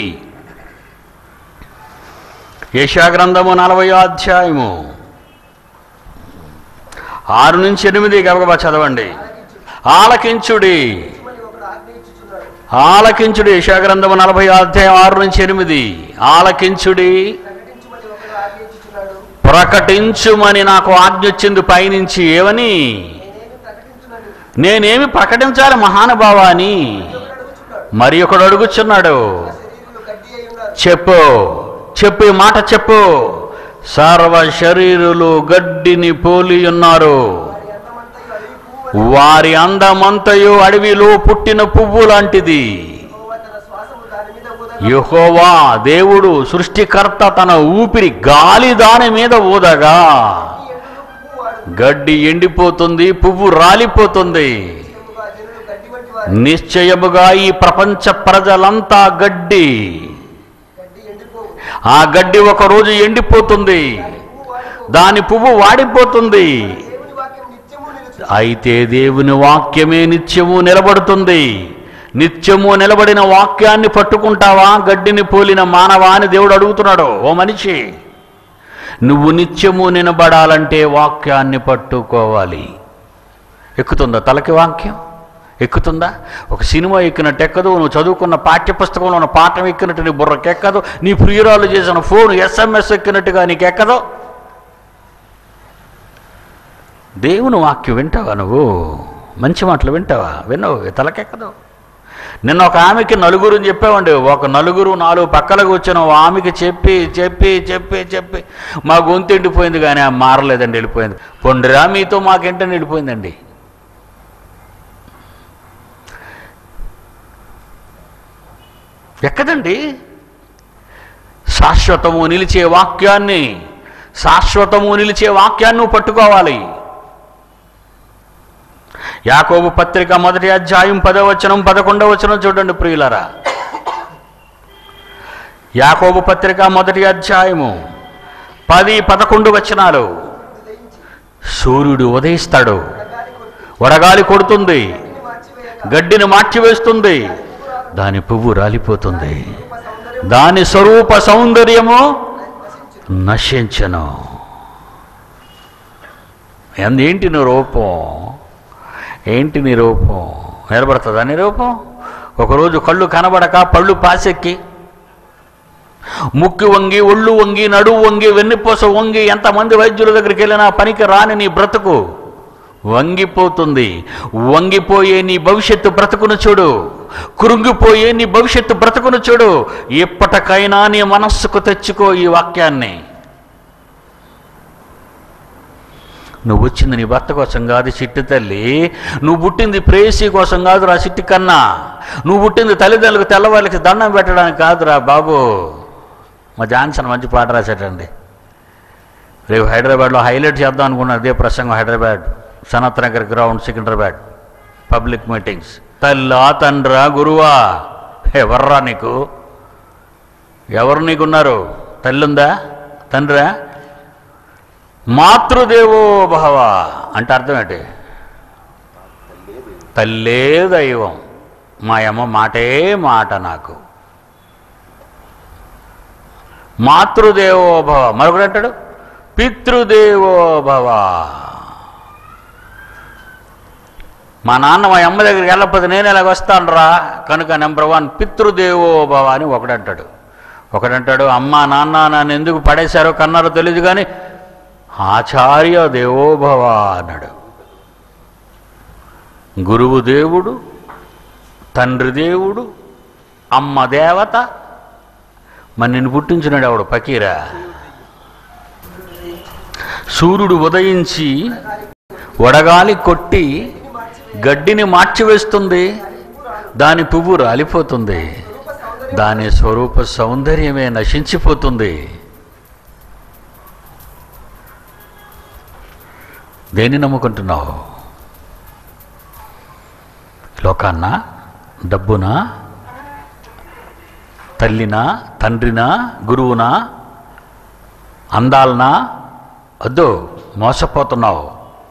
యశా గ్రంథము నలభై అధ్యాయము ఆరు నుంచి ఎనిమిది గబగబా చదవండి ఆలకించుడి మరి ఒకడు ఆజ్ఞ ఇచ్చుచున్నాడు ఆలకించుడి యశా గ్రంథము నలభై అధ్యాయం ఆరు నుంచి ఎనిమిది ఆలకించుడి ప్రకటించుమని ఒకడు ఆజ్ఞ ఇచ్చుచున్నాడు ప్రకటించుమని నాకు ఆజ్ఞ వచ్చింది పైనుంచి ఏమని నేనేమి ప్రకటించునని నేనేమి ప్రకటించాలి మహానుభావా అని ఒకడు అడుగుచున్నాడు మరి ఒకడు అడుగుచున్నాడు శరీరులు గడ్డి అయి ఉన్నారు చెప్పు చెప్పు ఈ మాట చెప్పు సర్వ శరీరులు గడ్డిని పోలి ఉన్నారు వారి అందమంతయు వారి అందమంతయు అడవి పువ్వు అడవిలో పుట్టిన పువ్వు లాంటిది యెహోవా తన శ్వాసము దాని మీద ఊదగా యెహోవా దేవుడు సృష్టికర్త తన ఊపిరి గాలి దాని మీద ఊదగా ఈ ఎండును పువ్వు వాడు గడ్డి ఎండిపోతుంది పువ్వు రాలిపోతుంది నిశ్చయముగా జనులు గడ్డి వంటి వారు నిశ్చయముగా ఈ ప్రపంచ ప్రజలంతా గడ్డి గడ్డి ఎండిపోవు ఆ గడ్డి ఒక రోజు ఎండిపోతుంది పువ్వు వాడిపో దాని పువ్వు వాడిపోతుంది దేవుని వాక్యం నిత్యము నిలుచు అయితే దేవుని వాక్యమే నిత్యము నిలబడుతుంది నిత్యము నిలబడిన వాక్యాన్ని పట్టుకుంటావా గడ్డిని పోలిన మానవా అని దేవుడు అడుగుతున్నాడు ఓ మనిషి నువ్వు నిత్యము నిలబడాలంటే వాక్యాన్ని పట్టుకోవాలి ఎక్కుతుందా తలకి వాక్యం ఎక్కుతుందా ఒక సినిమా ఎక్కినట్టు ఎక్కదు నువ్వు చదువుకున్న పాఠ్యపుస్తకంలో ఉన్న పాఠం ఎక్కినట్టు నీ బుర్రకి ఎక్కదు నీ ప్రియురాలు చేసిన ఫోన్ ఎస్ఎంఎస్ ఎక్కినట్టుగా నీకు ఎక్కదు దేవుని వాక్యం వింటావా నువ్వు మంచి మాటలు వింటావా విన్నావు తలకెక్కదు నిన్న ఒక ఆమెకి నలుగురు అని చెప్పామండి ఒక నలుగురు నాలుగు పక్కల కూర్చొని ఓ ఆమెకి చెప్పి చెప్పి చెప్పి చెప్పి మా గొంతు ఎండిపోయింది కానీ ఆమె మారలేదండి వెళ్ళిపోయింది పొండిరా మీతో మాకేంటని వెళ్ళిపోయిందండి ఎక్కదండి శాశ్వతము నిలిచే వాక్యాన్ని శాశ్వతము నిలిచే వాక్యాన్ని నువ్వు పట్టుకోవాలి యాకోబు పత్రిక మొదటి అధ్యాయం పదో వచనం పదకొండవ వచనం చూడండి ప్రియులరా యాకోబు పత్రిక మొదటి అధ్యాయము పది పదకొండు వచనాలు సూర్యుడు ఉదయిస్తాడు వడగాలి కొడుతుంది గడ్డిని మార్చివేస్తుంది దాని పువ్వు రాలిపోతుంది దాని స్వరూప సౌందర్యము నశించను ఎందు ఏంటి నీ రూపం ఏంటి నీ రూపం నిలబడుతుందా నీ రూపం ఒకరోజు కళ్ళు కనబడక పళ్ళు పాసెక్కి ముక్కు వంగి ఒళ్ళు వంగి నడువు వంగి వెన్నుపూస వంగి ఎంతమంది వైద్యుల దగ్గరికి వెళ్ళినా పనికి రాని నీ బ్రతుకు వంగిపోతుంది వంగిపోయే నీ భవిష్యత్తు బ్రతుకును చూడు కృంగిపోయే నీ భవిష్యత్తు బ్రతుకును చూడు ఎప్పటికైనా నీ మనస్సుకు తెచ్చుకో ఈ వాక్యాన్ని నువ్వు వచ్చింది నీ భర్త కోసం కాదు చిట్టి తల్లి నువ్వు పుట్టింది ప్రేయసి కోసం కాదురా చిట్టి కన్నా నువ్వు పుట్టింది తల్లిదండ్రులకు తెల్లవాళ్ళకి దండం పెట్టడానికి కాదురా బాబు మా జాన్సన్ మంచి పాట రాశాడండి రేపు హైదరాబాద్లో హైలైట్ చేద్దాం అనుకున్నాను అదే ప్రసంగం Hyderabad Sanath Nagar ground Secunderabad public meetings తల్లా తండ్రా గురువా ఎవర్రా నీకు ఎవరు నీకున్నారు తల్లుందా తండ్రా మాతృదేవో భవ అంటే అర్థం ఏంటి తల్లే దైవం మా అమ్మ మాటే మాట నాకు మాతృదేవో భవ మరొకడు అంటాడు పితృదేవో భవ మా నాన్న మా అమ్మ దగ్గరికి వెళ్ళకపోతే నేను ఎలాగ వస్తానురా కనుక నెంబర్ వన్ పితృదేవో భవ అని ఒకడంటాడు ఒకడంటాడు అమ్మ నాన్న నన్ను ఎందుకు పడేశారో కన్నారో తెలియదు కానీ ఆచార్య దేవోభవ అన్నాడు గురువు దేవుడు తండ్రి దేవుడు అమ్మ దేవత మరి నిన్ను పుట్టించినాడు ఆవిడ పకీరా సూర్యుడు ఉదయించి వడగాలి కొట్టి గడ్డిని మార్చివేస్తుంది దాని పువ్వు రాలిపోతుంది దాని స్వరూప సౌందర్యమే నశించిపోతుంది దేన్ని నమ్ముకుంటున్నావు లోకాన్నా డబ్బునా తల్లినా తండ్రినా గురువునా అందాలనా వద్దు మోసపోతున్నావు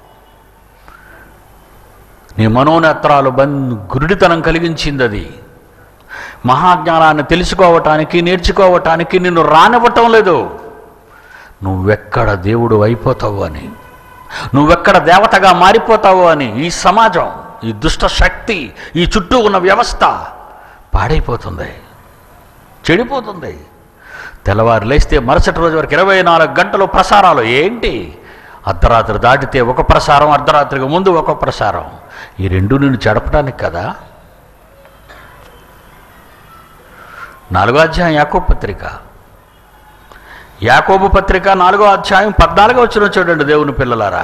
నీ మనోనేత్రాలు బంద్ గురుడితనం కలిగించింది అది మహాజ్ఞానాన్ని తెలుసుకోవటానికి నేర్చుకోవటానికి నిన్ను రానివ్వటం లేదు నువ్వెక్కడ దేవుడు అయిపోతావు అని నువ్వెక్కడ దేవతగా మారిపోతావు అని ఈ సమాజం ఈ దుష్ట శక్తి ఈ చుట్టూ ఉన్న వ్యవస్థ పాడైపోతుంది చెడిపోతుంది తెల్లవారు లేస్తే మరుసటి రోజు వరకు ఇరవై నాలుగు గంటలు ప్రసారాలు ఏంటి అర్ధరాత్రి దాటితే ఒక ప్రసారం అర్ధరాత్రికి ముందు ఒక ప్రసారం ఈ రెండు నిన్ను చెడపడానికి కదా నాలుగో అధ్యాయం యాకోబు పత్రిక యాకోబు పత్రిక నాలుగో అధ్యాయం పద్నాలుగో వచ్చిన చూడండి దేవుని పిల్లలారా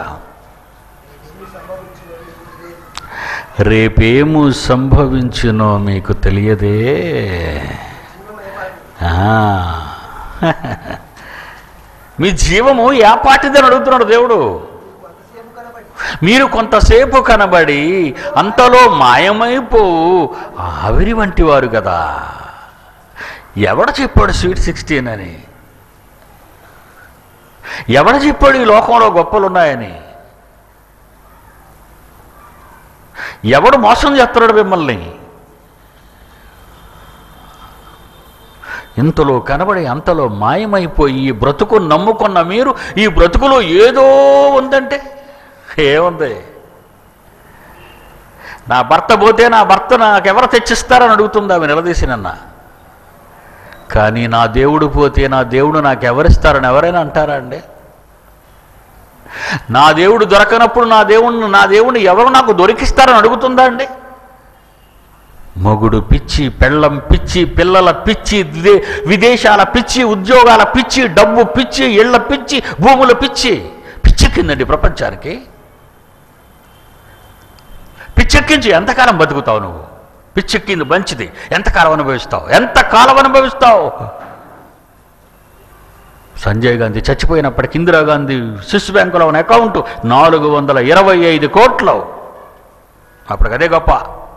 రేపేము సంభవించునో మీకు తెలియదే ఆ. మీ జీవము ఏపాటిదని అడుగుతున్నాడు దేవుడు మీరు కొంతసేపు కనబడి అంతలో మాయమైపోవు ఆవిరి వంటి వారు కదా ఎవడ చెప్పాడు స్వీట్ సిక్స్టీన్ అని ఎవడ చెప్పాడు ఈ లోకంలో గొప్పలు ఉన్నాయని ఎవడు మోసం చేస్తున్నాడు మిమ్మల్ని ఇంతలో కనబడి అంతలో మాయమైపోయి ఈ బ్రతుకు నమ్ముకున్న మీరు ఈ బ్రతుకులో ఏదో ఉందంటే ఏముంది నా భర్త పోతే నా భర్త నాకెవరు తెచ్చిస్తారని అడుగుతుంది ఆమె నిలదీసినన్న కానీ నా దేవుడు పోతే నా దేవుడు నాకు ఎవరిస్తారని ఎవరైనా అంటారా అండి నా దేవుడు దొరకనప్పుడు నా దేవుణ్ణి నా దేవుణ్ణి ఎవరు నాకు దొరికిస్తారని అడుగుతుందా అండి మొగుడు పిచ్చి పెళ్ళం పిచ్చి పిల్లల పిచ్చి విదే- విదేశాల పిచ్చి ఉద్యోగాల పిచ్చి డబ్బు పిచ్చి ఇళ్ల పిచ్చి భూముల పిచ్చి పిచ్చెక్కిందండి ప్రపంచానికి పిచ్చెక్కించి ఎంతకాలం బతుకుతావు నువ్వు పిచ్చెక్కింది మంచిది ఎంతకాలం అనుభవిస్తావు ఎంతకాలం అనుభవిస్తావు సంజయ్ గాంధీ చచ్చిపోయినప్పటికి ఇందిరాగాంధీ స్విస్ బ్యాంకులో ఉన్న అకౌంట్ నాలుగు వందల ఇరవై ఐదు కోట్లు అప్పటికి అదే గొప్ప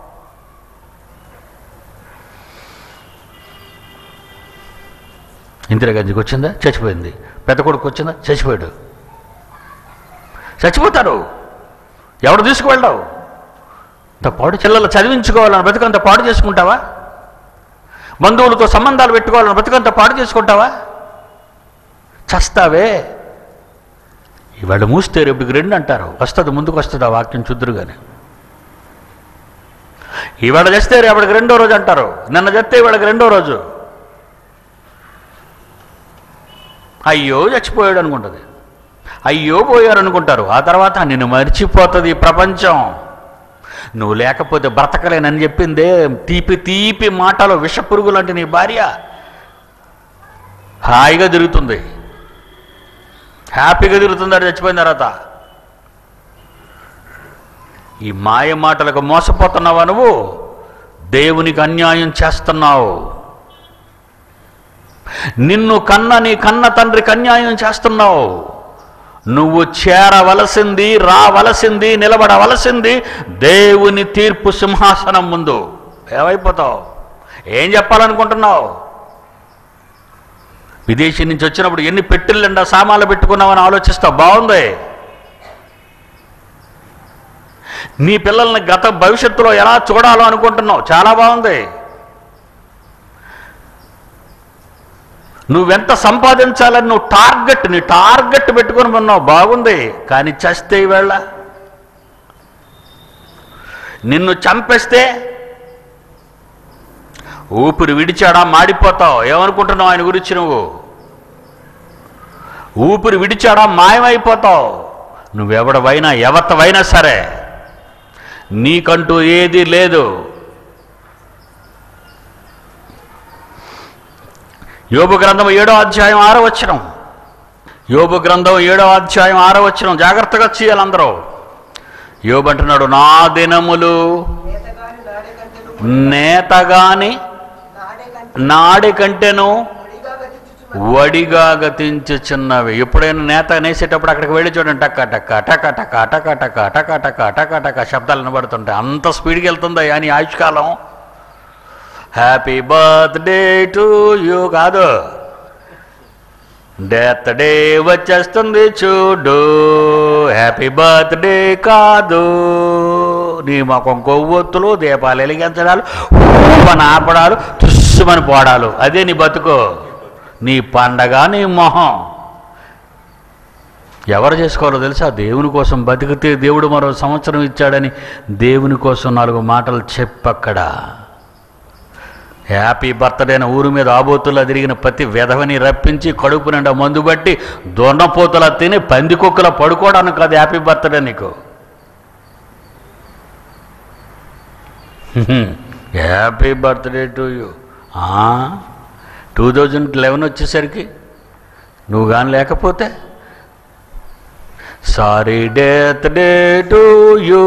ఇందిరాగాంధీకి వచ్చిందా చచ్చిపోయింది పెద్ద కొడుకు వచ్చిందా చచ్చిపోయాడు చచ్చిపోతారు ఎవడు తీసుకువెళ్ళావు ఇంత పాడు చిల్లలు చదివించుకోవాలని బతుకంత పాడు చేసుకుంటావా బంధువులతో సంబంధాలు పెట్టుకోవాలని బతుకంత పాడు చేసుకుంటావా చస్తావే ఇవాళ మూస్తే రేపుకి రెండు అంటారు వస్తుంది ముందుకు వస్తుంది ఆ వాక్యం చుద్దురుగానే ఇవాళ చేస్తే రేపటికి రెండో రోజు అంటారు నిన్న చేస్తే ఇవాళకి రెండో రోజు అయ్యో చచ్చిపోయాడు అనుకుంటుంది అయ్యో పోయారు అనుకుంటారు ఆ తర్వాత నిన్ను మర్చిపోతుంది ఈ ప్రపంచం నువ్వు లేకపోతే బ్రతకలేనని చెప్పిందే తీపి తీపి మాటలు విషపురుగు లాంటి నీ భార్య హాయిగా తిరుగుతుంది హ్యాపీగా తిరుగుతుంది అది చచ్చిపోయిన తర్వాత ఈ మాయ మాటలకు మోసపోతున్నావా నువ్వు దేవునికి అన్యాయం చేస్తున్నావు నిన్ను కన్న నీ కన్న తండ్రికి అన్యాయం చేస్తున్నావు నువ్వు చేరవలసింది రావలసింది నిలబడవలసింది దేవుని తీర్పు సింహాసనం ముందు ఏమైపోతావు ఏం చెప్పాలనుకుంటున్నావు విదేశీ నుంచి వచ్చినప్పుడు ఎన్ని పెట్టిల్లండా సామాన్లు పెట్టుకున్నావని ఆలోచిస్తావు బాగుంది నీ పిల్లల్ని గత భవిష్యత్తులో ఎలా చూడాలో అనుకుంటున్నావు చాలా బాగుంది నువ్వెంత సంపాదించాలని నువ్వు టార్గెట్ నీ టార్గెట్ పెట్టుకొని ఉన్నావు బాగుంది కానీ చస్తే ఈవేళ నిన్ను చంపేస్తే ఊపిరి విడిచాడా మాడిపోతావు ఏమనుకుంటున్నావు ఆయన గురించి నువ్వు ఊపిరి విడిచాడా మాయమైపోతావు నువ్వెవడవైనా ఎవతవైనా సరే నీకంటూ ఏది లేదు యోబు గ్రంథం ఏడో అధ్యాయం ఆరో వచనం యోబు గ్రంథం ఏడో అధ్యాయం ఆరో వచనం జాగ్రత్తగా చేయాలి అందరూ యోబు అంటున్నాడు నా దినములు నేతగాని నాడే కంటెను నేతగాని నాడే కంటే నాడి కంటేను పొడిగా గతించుచున్నది వడిగా గతించుచున్నవి ఎప్పుడైనా నేత నేసేటప్పుడు అక్కడికి వెళ్ళి చూడండి టక్క టక్క టక టక టక టక టక టక టక టక శబ్దాలు వినబడుతుంటాయి అంత స్పీడ్కి వెళ్తుందా అని ఆయుష్కాలం హ్యాపీ బర్త్డే టు యూ కాదు డెత్ డే వచ్చేస్తుంది చూడు హ్యాపీ బర్త్డే కాదు నీ ముఖం కొవ్వొత్తులు దీపాలు వెలిగించడాలు ఊపని ఆపడాలు తుస్సుమని పోడాలు అదే నీ బతుకు నీ పండగ నీ మొహం ఎవరు చేసుకోవాలో తెలుసా దేవుని కోసం బతికితే దేవుడు మరో సంవత్సరం ఇచ్చాడని దేవుని కోసం నాలుగు మాటలు చెప్పక్కడ హ్యాపీ బర్త్డే అని ఊరు మీద ఆబోతులా తిరిగిన ప్రతి వెధవని రప్పించి కడుపు నిండా మందు బట్టి దొన్నపోతులా తిని పందికొక్కులా పడుకోవడానికి కాదు హ్యాపీ బర్త్డే నీకు happy birthday to you two thousand eleven వచ్చేసరికి నువ్వు కానీ లేకపోతే sorry death day to you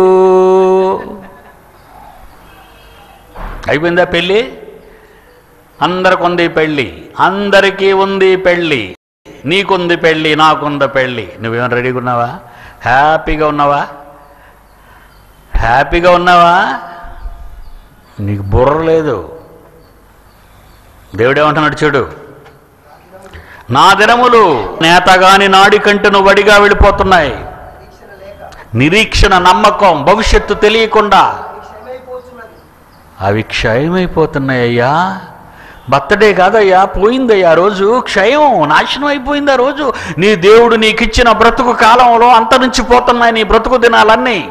అయిపోయిందా పెళ్ళి అందరికి ఉంది పెళ్ళి అందరికీ ఉంది పెళ్ళి నీకుంది పెళ్ళి నాకుంది పెళ్ళి నువ్వేమైనా రెడీగా ఉన్నావా హ్యాపీగా ఉన్నావా హ్యాపీగా ఉన్నావా నీకు బుర్ర లేదు దేవుడేమంటున్నాడు చూడు నా దినములు నేతగాని నాడి కంటెను వడిగా వెళ్ళిపోతున్నాయి నిరీక్షణ లేక నిరీక్షణ నమ్మకం భవిష్యత్తు తెలియకుండా అది క్షయమైపోతున్నది అవి క్షయమైపోతున్నాయ్యా బర్త్డే కాదయ్యా పోయిందయ్యా ఆ రోజు క్షయం నాశనం అయిపోయింది ఆ రోజు నీ దేవుడు నీకు ఇచ్చిన బ్రతుకు కాలంలో అంతరించిపోతున్నాయి నీ బ్రతుకు దినాలన్నీ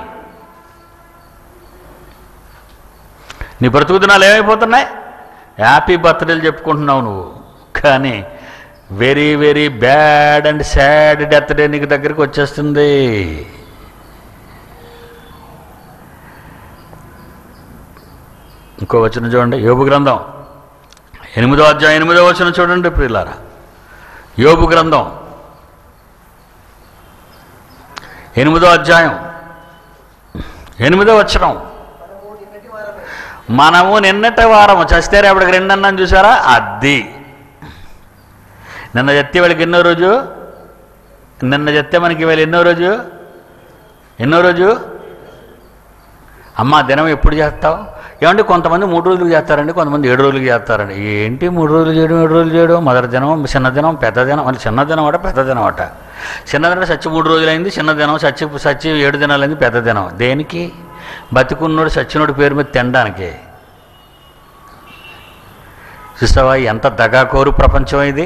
నీ బ్రతుకు దినాలు ఏమైపోతున్నాయి హ్యాపీ బర్త్డేలు చెప్పుకుంటున్నావు నువ్వు కానీ very very bad and sad death day నీకు దగ్గరికి వచ్చేస్తుంది ఇంకో వచనం చూడండి యోబు గ్రంథం ఎనిమిదో అధ్యాయం ఎనిమిదో వచనం చూడండి ప్రియులారా యోబు గ్రంథం ఎనిమిదో అధ్యాయం ఎనిమిదో వచనం మనము నిన్నటి వారమే మనము నిన్నటి వారము చస్తే రేపటికి రెండు అన్నాను చూసారా అది నిన్న చెత్తే వాళ్ళకి ఎన్నో రోజు నిన్న చెత్తే మనకి ఇవాళ ఎన్నో రోజు ఎన్నో రోజు అమ్మ దినం ఎప్పుడు చేస్తావు ఏమంటే కొంతమంది మూడు రోజులు చేస్తారండి కొంతమంది ఏడు రోజులు చేస్తారండి ఏంటి మూడు రోజులు చేయడం ఏడు రోజులు చేయడం మొదటి దినం చిన్న దినం పెద్ద దినం మళ్ళీ చిన్న దినం అట పెద్ద దినం అట చిన్న దినం సచ్చి మూడు రోజులైంది చిన్న దినం సచ్చి సచ్చి ఏడు దినాలైంది పెద్ద దినం దేనికి బతికున్నోడు సచ్చినోడు పేరు మీద తినడానికి చూస్తావా ఎంత దగాకోరు ప్రపంచం ఇది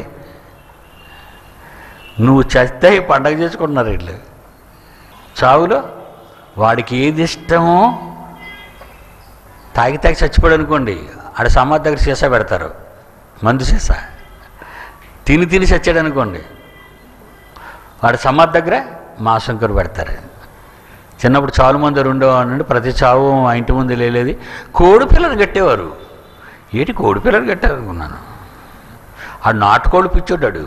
నువ్వు చస్తే ఈ పండగ చేసుకుంటున్నారు వీళ్ళు చావులో వాడికి ఏది ఇష్టమో తాగి తాగి చచ్చిపోయాడు అనుకోండి ఆడ సమాధి దగ్గర సీసా పెడతారు మందు సీసా తిని తిని చచ్చాడు అనుకోండి వాడి సమాధి దగ్గర మాసంకరు పెడతారు చిన్నప్పుడు చావు మంది ఉండేవాడు ప్రతి చావు మా ఇంటి ముందు లేలేదు కోడి పిల్లలు కట్టేవారు ఏంటి కోడి పిల్లలు కట్టారు అనుకున్నాను ఆడు నాటుకోళ్ళు పిచ్చోడాడు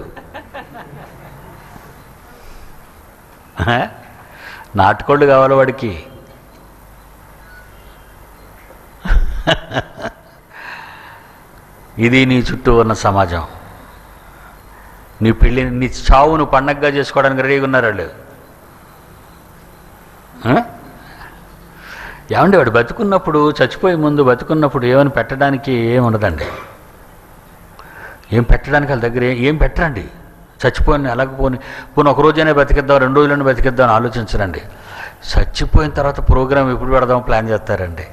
ఆ? నాటుకోళ్ళు కావాలి వాడికి ఇది నీ చుట్టూ ఉన్న సమాజం నీ పెళ్ళి నీ చావును పండగగా చేసుకోవడానికి రెడీగా ఉన్నారు వాళ్ళు ఆ? ఏమండి వాడు బతుకున్నప్పుడు చచ్చిపోయే ముందు బతుకున్నప్పుడు ఏమని పెట్టడానికి ఏం ఉండదండి ఏం పెట్టడానికి వాళ్ళ దగ్గర ఏ- ఏం పెట్టరండి చచ్చిపోయిన ఎలాగ పోని పోనీ ఒక రోజైనా బతికిద్దాం రెండు రోజులైనా బతికిద్దాం అని ఆలోచించరండి చచ్చిపోయిన తర్వాత ప్రోగ్రాం ఎప్పుడు పెడదాం ప్లాన్ చేస్తారండి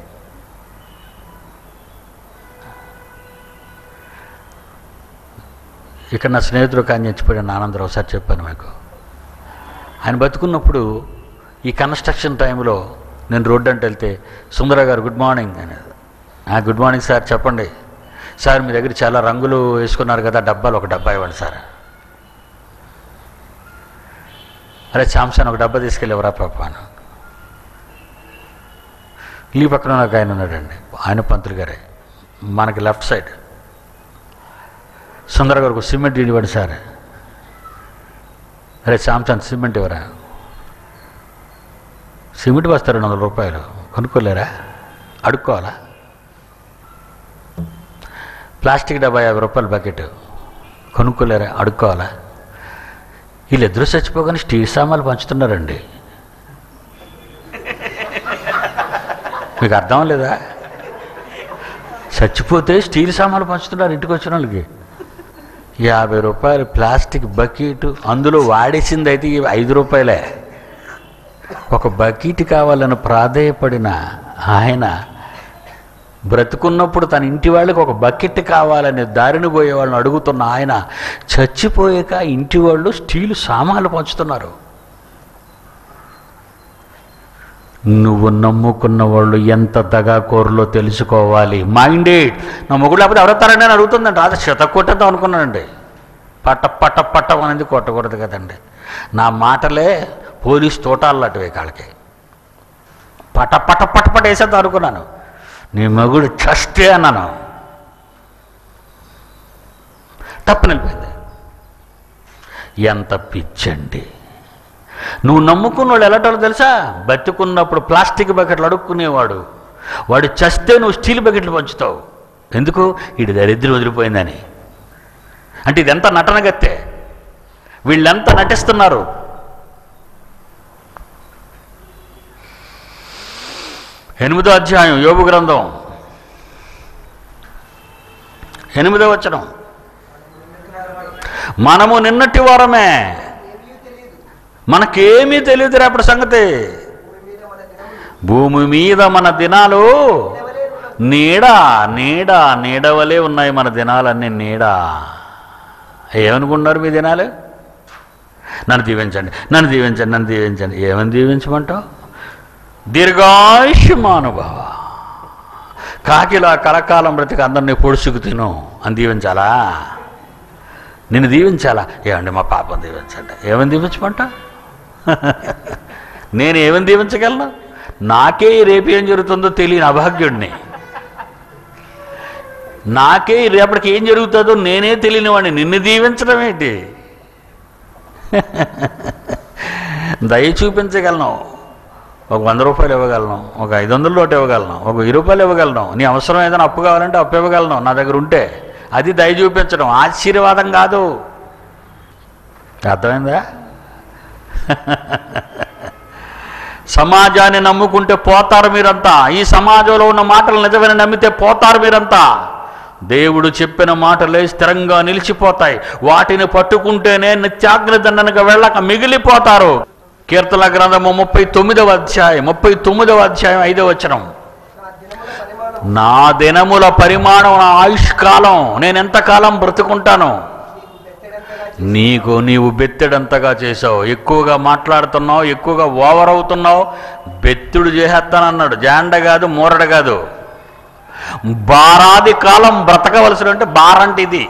ఇక్కడ నా స్నేహితుడు కానీ చచ్చిపోయాడు ఆనందరావు ఒకసారి చెప్పాను మీకు ఆయన బతుకున్నప్పుడు ఈ కన్స్ట్రక్షన్ టైంలో నేను రోడ్డు అంటే వెళ్తే సుందర గారు గుడ్ మార్నింగ్ అనేది "ఆ, గుడ్ మార్నింగ్ సార్ చెప్పండి సార్ మీ దగ్గర చాలా రంగులు వేసుకున్నారు కదా డబ్బాలు ఒక డబ్బా ఇవ్వండి సార్ అరే శాంసన్ ఒక డబ్బా తీసుకెళ్ళేవరా పాప అని ఈ పక్కన నాకు ఆయన ఉన్నాడండి ఆయన పంతులు గారే మనకి లెఫ్ట్ సైడ్ సుందర గారు ఒక సిమెంట్ ఇవ్వండి సార్ అరే శాంసన్ సిమెంట్ ఇవ్వరా సిమెంట్ బస్తా రెండు వందల రూపాయలు కొనుక్కోలేరా అడుక్కోవాలా ప్లాస్టిక్ డబ్బా యాభై రూపాయలు బకెట్ కొనుక్కోలేరా అడుక్కోవాలా వీళ్ళిద్దరూ చచ్చిపోగానే స్టీల్ సామాన్లు పంచుతున్నారండి మీకు అర్థం లేదా చచ్చిపోతే స్టీల్ సామాన్లు పంచుతున్నారు ఇంటికి వచ్చిన వాళ్ళకి యాభై రూపాయలు ప్లాస్టిక్ బకెట్ అందులో వాడేసింది అయితే ఇవి ఐదు రూపాయలే ఒక బకెట్ కావాలని ప్రాధేయపడిన ఆయన బ్రతుకున్నప్పుడు తన ఇంటి వాళ్ళకి ఒక బకెట్ కావాలని దారిని పోయే వాళ్ళని అడుగుతున్న ఆయన చచ్చిపోయాక ఇంటి వాళ్ళు స్టీలు సామాన్లు పంచుతున్నారు నువ్వు నమ్ముకున్న వాళ్ళు ఎంత దగాకోరులో తెలుసుకోవాలి మైండెడ్ నా మొగుడు లేకపోతే ఎవరెత్తారండి అని అడుగుతుందండి అది శత కొట్టేద్దాం అనుకున్నానండి పట్ట పట్ట పట్ట అనేది కొట్టకూడదు కదండి నా మాటలే పోలీస్ తోటాలటివే కాళ్ళకి పట పట పట పట వేసేద్దాం అనుకున్నాను నీ మగుడు చస్తే అన్నాను తప్పు నిలిపింది ఎంత పిచ్చండి నువ్వు నమ్ముకున్న వాళ్ళు ఎలాంటి తెలుసా బతుకున్నప్పుడు ప్లాస్టిక్ బకెట్లు అడుక్కునేవాడు వాడు చస్తే నువ్వు స్టీల్ బకెట్లు పంచుతావు ఎందుకు ఇటు దరిద్రం వదిలిపోయిందని అంటే ఇదెంత నటన గత్తే వీళ్ళెంత నటిస్తున్నారు ఎనిమిదో అధ్యాయం యోగు గ్రంథం ఎనిమిదో వచనం మనము నిన్నటి వారమే ఏమీ తెలియదు మనకేమీ తెలియదు రేపటి సంగతి భూమి మీద మన దినములు భూమి మీద మన దినాలు ఎవరే ఉన్నది? నీడ నీడ నీడవలే ఉన్నాయి మన దినాలన్నీ నీడ ఏమనుకున్నారు మీ దినాలు నన్ను దీవించండి నన్ను దీవించండి నన్ను దీవించండి ఏమని దీవించమంటావు దీర్ఘాయుష్మానుభవ కాకిలా కలకాలం బ్రతికి అందరినీ పొడుచుకు తిను అని దీవించాలా నిన్ను దీవించాలా ఏమండి మా పాపం దీవించండి ఏమని దీవించమంటా నేను ఏమని దీవించగలను నాకే రేపు ఏం జరుగుతుందో తెలియని అభాగ్యుడిని నాకే రేపటికి ఏం జరుగుతుందో నేనే తెలియని వాడిని నిన్ను దీవించడం ఏంటి దయ చూపించగలను ఒక వంద రూపాయలు ఇవ్వగలను ఒక ఐదు వందల నోటు ఇవ్వగలను ఒక వెయ్యి రూపాయలు ఇవ్వగలను నీ అవసరం ఏదైనా అప్పు కావాలంటే అప్పు ఇవ్వగలను నా దగ్గర ఉంటే అది దయ చూపించడం ఆశీర్వాదం కాదు అర్థమైందా సమాజాన్ని నమ్ముకుంటే పోతారు మీరంతా ఈ సమాజంలో ఉన్న మాటలు నిజమని నమ్మితే పోతారు మీరంతా దేవుడు చెప్పిన మాటలే స్థిరంగా నిలిచిపోతాయి వాటిని పట్టుకుంటేనే నిత్యాగ్ని దండనగా వెళ్ళక మిగిలిపోతారు కీర్తన గ్రంథము ముప్పై తొమ్మిదవ అధ్యాయం ముప్పై తొమ్మిదవ అధ్యాయం ఐదవ వచనం నా దినముల నా దినముల పరిమాణం పరిమాణం నా ఆయుష్కాలం నేను ఎంతకాలం బ్రతుకుంటాను నీకు బెత్తెడంతగా నీకు నీవు బెత్తెడంతగా చేసావు ఎక్కువగా మాట్లాడుతున్నావు ఎక్కువగా ఓవర్ అవుతున్నావు బెత్తుడు చేసేస్తానన్నాడు జాండ కాదు మూరడ కాదు బారాది కాలం బ్రతకవలసిన అంటే బారంటే ఇది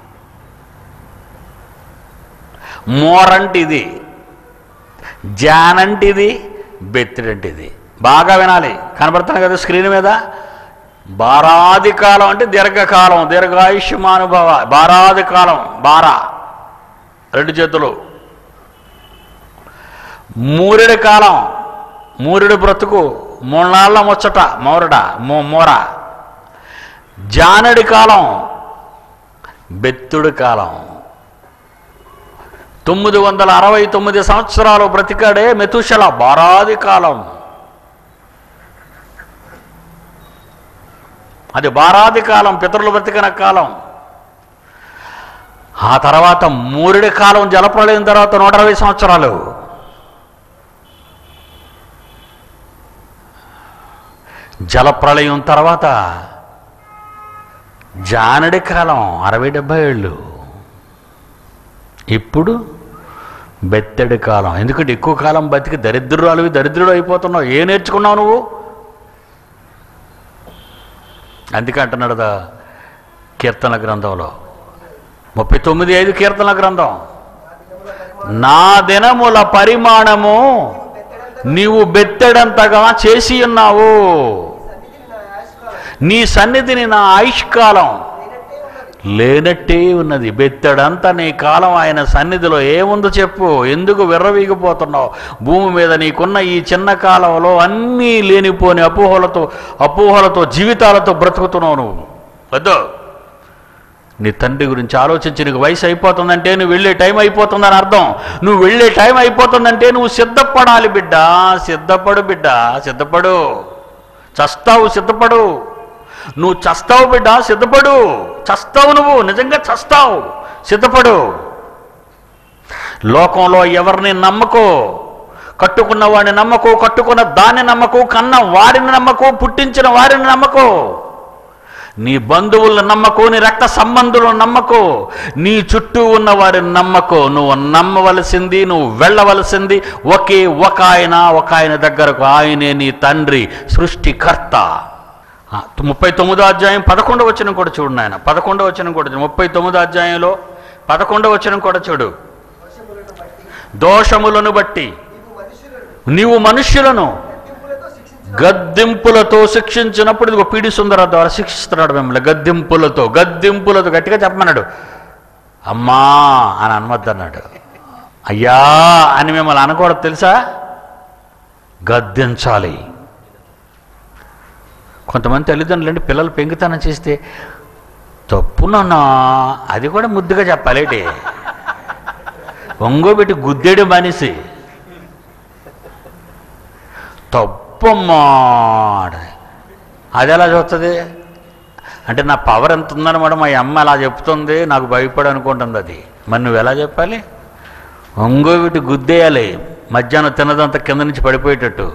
మోరంటే ఇది జానంటే ఇది బెత్తుడంటే ఇది బాగా వినాలి కనబడుతున్నాయి కదా స్క్రీన్ మీద బారాది కాలం అంటే దీర్ఘకాలం దీర్ఘాయుష్యమానుభవ బారాది కాలం బారా రెండు చేతులు మూరెడు కాలం మూరెడు బ్రతుకు మూడు ముచ్చట మౌరడ మో మోర జానడి కాలం బెత్తుడి కాలం తొమ్మిది వందల అరవై తొమ్మిది సంవత్సరాలు బ్రతికాడే మెతుషల బారాది కాలం అది బారాది కాలం పితరులు బ్రతికిన కాలం ఆ తర్వాత మూరుడి కాలం జలప్రలయం తర్వాత నూట అరవై సంవత్సరాలు జలప్రలయం తర్వాత జానడి కాలం అరవై డెబ్భై ఏళ్ళు ఇప్పుడు బెత్తడి కాలం ఎందుకంటే ఎక్కువ కాలం బతికి దరిద్రురాలువి దరిద్రుడు అయిపోతున్నావు ఏ నేర్చుకున్నావు నువ్వు అందుకే అంటున్నాడు దా కీర్తన గ్రంథంలో ముప్పై తొమ్మిది ఐదు కీర్తన గ్రంథం నా దినముల పరిమాణము నీవు బెత్తెడంతగా చేసి ఉన్నావు సన్నిధిని నా ఆయుష్కాలం నీ సన్నిధిని నా ఆయుష్కాలం లేనట్టే ఉన్నది లేనట్టే ఉన్నది బెత్తడంతా నీ కాలం ఆయన సన్నిధిలో ఏముందో చెప్పు ఎందుకు విర్రవీగిపోతున్నావు భూమి మీద నీకున్న ఈ చిన్న కాలంలో అన్నీ లేనిపోని అపోహలతో అపోహలతో జీవితాలతో బ్రతుకుతున్నావు నువ్వు వద్దు నీ తండ్రి గురించి ఆలోచించి నీకు వయసు అయిపోతుందంటే నువ్వు వెళ్ళే టైం అయిపోతుందని అర్థం నువ్వు వెళ్ళే టైం అయిపోతుందంటే నువ్వు సిద్ధపడాలి బిడ్డ సిద్ధపడు బిడ్డ సిద్ధపడు చస్తావు సిద్ధపడు నువ్వు చస్తావు బిడ్డ సిద్ధపడు చస్తావు నువ్వు నిజంగా చస్తావు సిద్ధపడు లోకంలో ఎవరిని నమ్మకో కట్టుకున్న వాడిని నమ్మకు కట్టుకున్న దాన్ని నమ్మకు కన్న వారిని నమ్మకు పుట్టించిన వారిని నమ్మకు నీ బంధువులను నమ్మకు నీ రక్త సంబంధులను నమ్మకు నీ చుట్టూ ఉన్న వారిని నమ్మకు నువ్వు నమ్మవలసింది నువ్వు వెళ్ళవలసింది ఒకే ఒక ఆయన ఒక ఆయన దగ్గరకు ఆయనే నీ తండ్రి సృష్టికర్త ఆ, ముప్పై తొమ్మిదో అధ్యాయం పదకొండవ వచనం కూడా చూడు నాయన పదకొండవ వచనం కూడా చూడు ముప్పై తొమ్మిదో అధ్యాయంలో పదకొండవ వచనం కూడా చూడు దోషములను బట్టి దోషములను బట్టి నీవు నీవు మనుష్యులను మనుష్యులను గద్దింపులతో శిక్షించు గద్దింపులతో శిక్షించినప్పుడు ఇదిగో పీడి సుందర ద్వారా శిక్షిస్తున్నాడు మిమ్మల్ని గద్దింపులతో గద్దింపులతో గట్టిగా చెప్పమన్నాడు అమ్మా అని అనవద్దన్నాడు అయ్యా అని మిమ్మల్ని అనకూడదు తెలుసా గద్దించాలి కొంతమంది తల్లిదండ్రులు అంటే పిల్లలు పెంకుతనం చేస్తే తప్పునన్నా అది కూడా ముద్దుగా చెప్పాలేటి ఒంగోబెట్టి గుద్దేడు మనిషి తప్పమ్మా అది ఎలా చూస్తుంది అంటే నా పవర్ ఎంత ఉందన్నమాట మా అమ్మ అలా చెప్తుంది నాకు భయపడి అనుకుంటుంది అది మరి నువ్వు ఎలా చెప్పాలి ఒంగోబెట్టి గుద్దేయాలి మధ్యాహ్నం తిన్నదంతా కింద నుంచి పడిపోయేటట్టు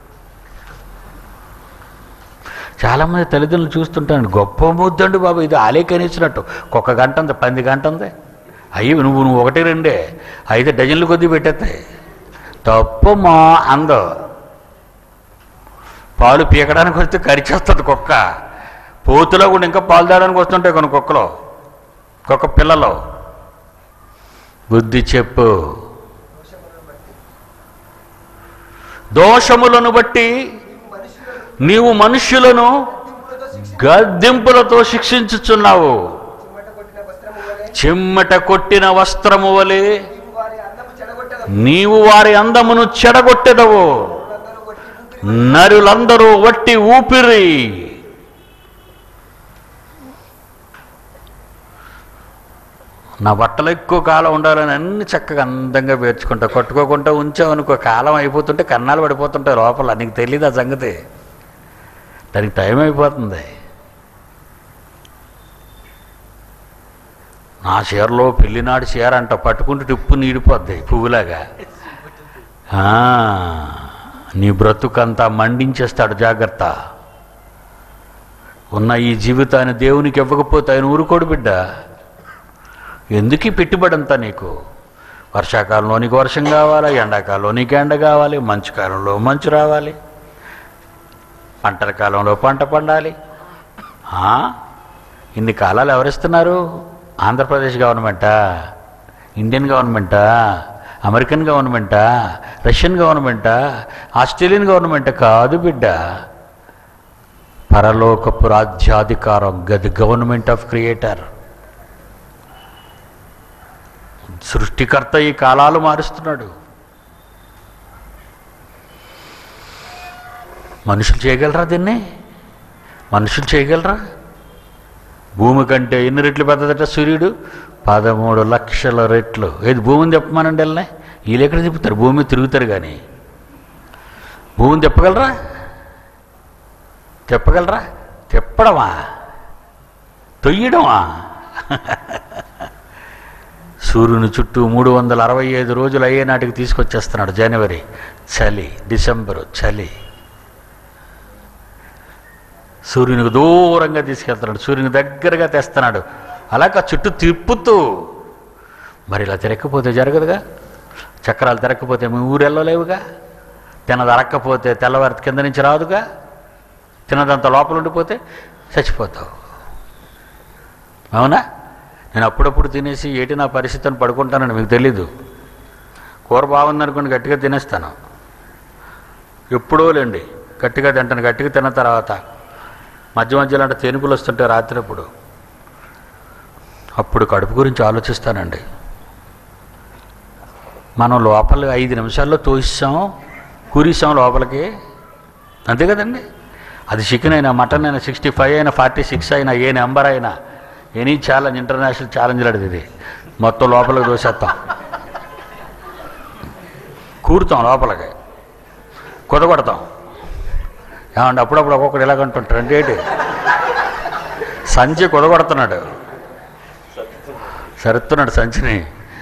చాలామంది తల్లిదండ్రులు చూస్తుంటాను గొప్ప ముద్దండి బాబు ఇది ఆలే కనిచ్చినట్టు ఒక్క గంట ఉంది పది గంట ఉంది అయ్యి నువ్వు నువ్వు ఒకటి రెండే అయితే డజన్లు కొద్దీ పెట్టేస్తాయి తప్పమ్మా అందో పాలు పీకడానికి వస్తే కరిచేస్తుంది కుక్క పోతులో కూడా ఇంకా పాలు తాగడానికి వస్తుంటాయి కొన్ని కుక్కలు కుక్క పిల్లలు బుద్ధి చెప్పు దోషములను బట్టి నీవు మనుష్యులను నీవు మనుష్యులను గద్దింపులతో శిక్ష గద్దింపులతో శిక్షించుచున్నావు చిమ్మట కొట్టిన వస్త్రము వలె చెమ్మట కొట్టిన వస్త్రము వలె నీవు వారి అందమును నీవు వారి అందమును చెడగొట్టెదవు అందరూ కొట్టి నరులందరూ ఊపిరి వట్టి ఊపిరి నా బట్టలు ఎక్కువ కాలం ఉండాలని అన్ని చక్కగా అందంగా పేర్చుకుంటా కొట్టుకోకుండా ఉంచావనుకో కాలం అయిపోతుంటే కన్నాలు పడిపోతుంటాయి లోపల నీకు తెలియదు ఆ సంగతి దానికి టైం అయిపోతుంది నా చీరలో పెళ్లినాడు చీర అంట పట్టుకుంటే టిప్పు నీడిపోద్ది పువ్వులాగా ఆ, నీ బ్రతుకంతా మండించేస్తాడు జాగ్రత్త ఉన్న ఈ జీవితాన్ని దేవునికి ఇవ్వకపోతే ఆయన ఊరుకోడు బిడ్డ ఎందుకు ఈ పెట్టుబడి అంతా నీకు వర్షాకాలంలో నీకు వర్షం కావాలి ఎండాకాలంలో నీకు ఎండ కావాలి మంచు కాలంలో మంచు రావాలి పంటల కాలంలో పంట పండాలి ఆ? ఇన్ని కాలాలు ఎవరిస్తున్నారు ఆంధ్రప్రదేశ్ గవర్నమెంటా ఇండియన్ గవర్నమెంటా అమెరికన్ గవర్నమెంటా రష్యన్ గవర్నమెంటా ఆస్ట్రేలియన్ గవర్నమెంటా కాదు బిడ్డ పరలోకపు రాజ్యాధికారం గది గవర్నమెంట్ ఆఫ్ క్రియేటర్ సృష్టికర్త ఈ కాలాలు మారుస్తున్నాడు మనుషులు చేయగలరా దీన్ని మనుషులు చేయగలరా భూమి కంటే ఎన్ని రెట్లు పెద్దదట సూర్యుడు పదమూడు లక్షల రెట్లు ఏది భూమిని తిప్పమానండి వెళ్ళనే వీళ్ళు ఎక్కడ తిప్పుతారు భూమి మీద తిరుగుతారు కానీ భూమిని తిప్పగలరా తిప్పగలరా తిప్పడమా తొయ్యడమా సూర్యుని చుట్టూ మూడు వందల అరవై ఐదు రోజులు అయ్యే నాటికి తీసుకొచ్చేస్తున్నాడు జనవరి చలి డిసెంబరు చలి సూర్యునికి దూరంగా తీసుకెళ్తున్నాడు సూర్యుని దగ్గరగా తెస్తున్నాడు అలాగ చుట్టూ తిప్పుతూ మరి ఇలా తిరగకపోతే జరగదుగా చక్రాలు తిరగకపోతే మీ ఊరు వెళ్ళలేవుగా తినది అరక్కపోతే తెల్లవారి కింద నుంచి రాదుగా తినదంత లోపల ఉండిపోతే చచ్చిపోతావు అవునా నేను అప్పుడప్పుడు తినేసి ఏటి నా పరిస్థితి అని పడుకుంటానని మీకు తెలీదు కూర బాగుందనుకుని గట్టిగా తినేస్తాను ఎప్పుడో లేండి గట్టిగా తింటాను గట్టిగా తిన్న తర్వాత మధ్య మధ్యలో అంటే తేనుపులు వస్తుంటే రాత్రిప్పుడు అప్పుడు కడుపు గురించి ఆలోచిస్తానండి మనం లోపల ఐదు నిమిషాల్లో తోయిస్తాం కూరిస్తాం లోపలికి అంతే కదండి అది చికెన్ అయినా మటన్ అయినా సిక్స్టీ ఫైవ్ అయినా ఫార్టీ సిక్స్ అయినా ఏ నెంబర్ అయినా ఎనీ ఛాలెంజ్ ఇంటర్నేషనల్ ఛాలెంజ్ లాంటిది ఇది మొత్తం లోపలికి దోసేస్తాం కూరుతాం లోపలికి కుదగొడతాం ఏమంటే అప్పుడప్పుడు ఒక్కొక్కడు ఇలాగంటుంటారు అంటే ఏంటి సంచి కుదగొడుతున్నాడు సరుతున్నాడు సంచిని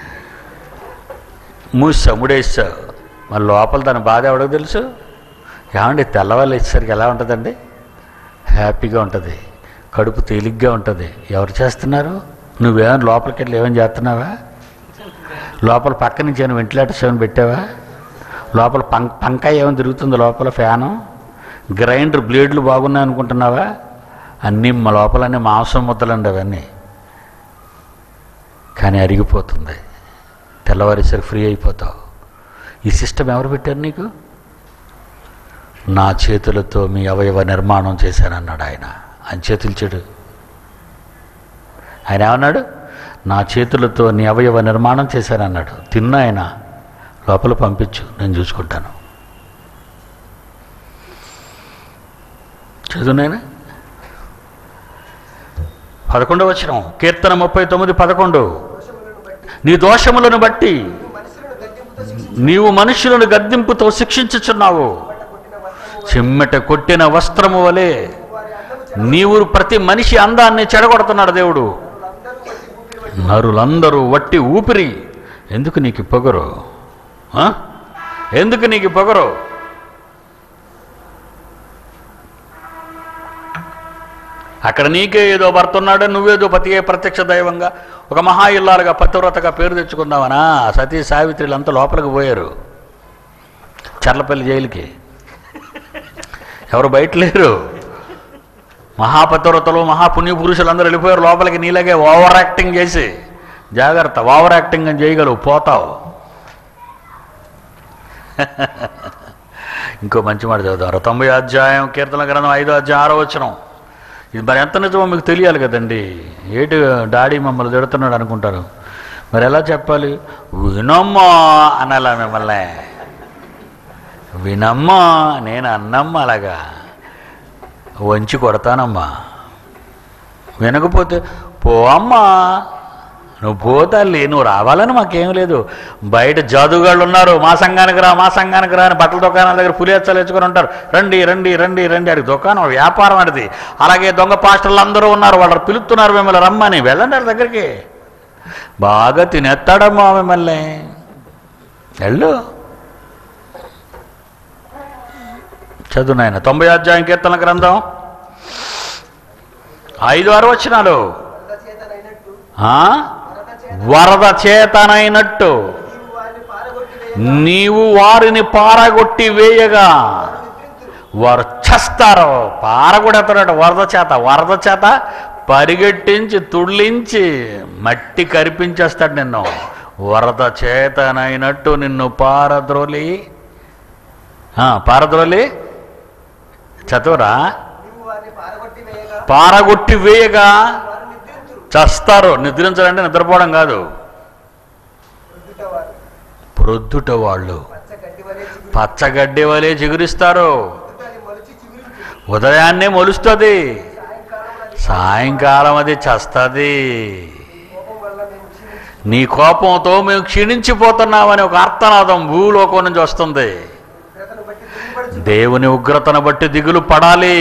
మూసా ముడేసావు మరి లోపల దాని బాధ ఎవడో తెలుసు ఏమండి తెల్లవాళ్ళు ఇచ్చేసరికి ఎలా ఉంటుందండి హ్యాపీగా ఉంటుంది కడుపు తేలిగ్గా ఉంటుంది ఎవరు చేస్తున్నారు నువ్వేమైనా లోపలికి వెళ్ళి ఏమైనా చేస్తున్నావా లోపల పక్క నుంచి ఏమైనా వెంటిలేటర్స్ ఏమైనా పెట్టావా లోపల పం పంకాయ ఏమైనా తిరుగుతుంది లోపల ఫ్యాను గ్రైండర్ బ్లేడ్లు బాగున్నాయి అనుకుంటున్నావా అన్నీ మా లోపలన్నీ మాంసం ముద్దలండి అవన్నీ కానీ అరిగిపోతుంది తెల్లవారేసరికి ఫ్రీ అయిపోతావు ఈ సిస్టమ్ ఎవరు పెట్టారు నీకు నా చేతులతో మీ అవయవ నిర్మాణం చేశానన్నాడు ఆయన ఆయన చేతులు చెడు ఆయన ఏమన్నాడు నా చేతులతో నీ అవయవ నిర్మాణం చేశానన్నాడు తిన్న ఆయన లోపల పంపించు నేను చూసుకుంటాను చదువునాయన పదకొండవ వచ్చిన కీర్తన ముప్పై తొమ్మిది పదకొండు నీ దోషములను బట్టి నీవు మనుషులను గద్దింపుతో శిక్షించుచున్నావు చిమ్మెట కొట్టిన వస్త్రము వలె నీవు ప్రతి మనిషి అందాన్ని చెడగొడుతున్నాడు దేవుడు నరులందరూ వట్టి ఊపిరి ఎందుకు నీకు ఈ పొగరు ఆ? ఎందుకు నీకు ఈ పొగరు అక్కడ నీకే ఏదో భర్త ఉన్నాడు నువ్వేదో పతియే ప్రత్యక్ష దైవంగా ఒక మహా ఇల్లాలుగా పతివ్రతగా పేరు తెచ్చుకుందామనా సతీ సావిత్రులు అంతా లోపలికి పోయారు చర్లపల్లి జైలుకి ఎవరు బయట లేరు మహాపతివ్రతలు మహాపుణ్య పురుషులు అందరూ వెళ్ళిపోయారు లోపలికి నీలాగే ఓవర్ యాక్టింగ్ చేసి జాగ్రత్త ఓవర్ యాక్టింగ్ అని చేయగలవు పోతావు ఇంకో మంచి మాట చదువుతారు తొంభై అధ్యాయం కీర్తన గ్రంథం ఐదో అధ్యాయం ఆరో వచనం ఇది మరి ఎంత నిజమో మీకు తెలియాలి కదండి ఏటి డాడీ మమ్మల్ని తిడుతున్నాడు అనుకుంటారు మరి ఎలా చెప్పాలి వినమ్మా అనాలా మిమ్మల్ని వినమ్మా నేను అన్నమ్మా అలాగా వంచి కొడతానమ్మా వినకపోతే పో అమ్మా నువ్వు పోతల్లి నువ్వు రావాలని మాకేం లేదు బయట జాదుగాళ్ళు ఉన్నారు మా సంఘానికి రా మా సంఘానికి రా అని బట్టల దుకాణాల దగ్గర పులిహెచ్చలు తెచ్చుకొని ఉంటారు రండి రండి రండి రండి అడిగి దుకాణం వ్యాపారం అనేది అలాగే దొంగ పాస్టర్లు అందరూ ఉన్నారు వాళ్ళు పిలుస్తున్నారు మిమ్మల్ని రమ్మని వెళ్ళండి వాళ్ళ దగ్గరికి బాగా తినేస్తాడమ్మా మిమ్మల్ని వెళ్ళు చదువు నాయన తొంభై అధ్యాయం కీర్తన గ్రంథం ఐదు ఆరు వచ్చినాలు వరద చేతనైనట్టు ఆ? వరద చేత వరద చేతనైనట్టు నీవు వారిని పారగొట్టి వేయగా నీవు వారిని పారగొట్టి వేయగా నిద్రింతురు వారు చస్తారు పారగొడతాడట వరద చేత వరద చేత పరిగెట్టించి తుళ్ళించి మట్టి కరిపించేస్తాడు నిన్ను వరద చేతనైనట్టు నిన్ను పారద్రోలి ఆ, పారద్రోలి చదువురా నీవు వారిని పారగొట్టి వేయగా పారగొట్టి వేయగా వారు నిద్రింతురు చస్తారు నిద్రించాలంటే నిద్రపోవడం కాదు రుద్దుటవారు ప్రొద్దుట వాళ్ళు పచ్చ గడ్డి వలె చిగురు పచ్చగడ్డి వలె చిగురిస్తారు రుద్దుట అది మొలిచి చిగురించు ఉదయాన్నే మొలుస్తుంది సాయంకాలం అది సాయంకాలం అది చస్తుంది కోపం వల్ల మేము క్షీణించి నీ కోపంతో మేము క్షీణించిపోతున్నామని ఒక అర్థనాదం భూలోకం నుంచి వస్తుంది ఉగ్రతను బట్టి దిగుబడుచు దేవుని ఉగ్రతను బట్టి దిగులు పడాలి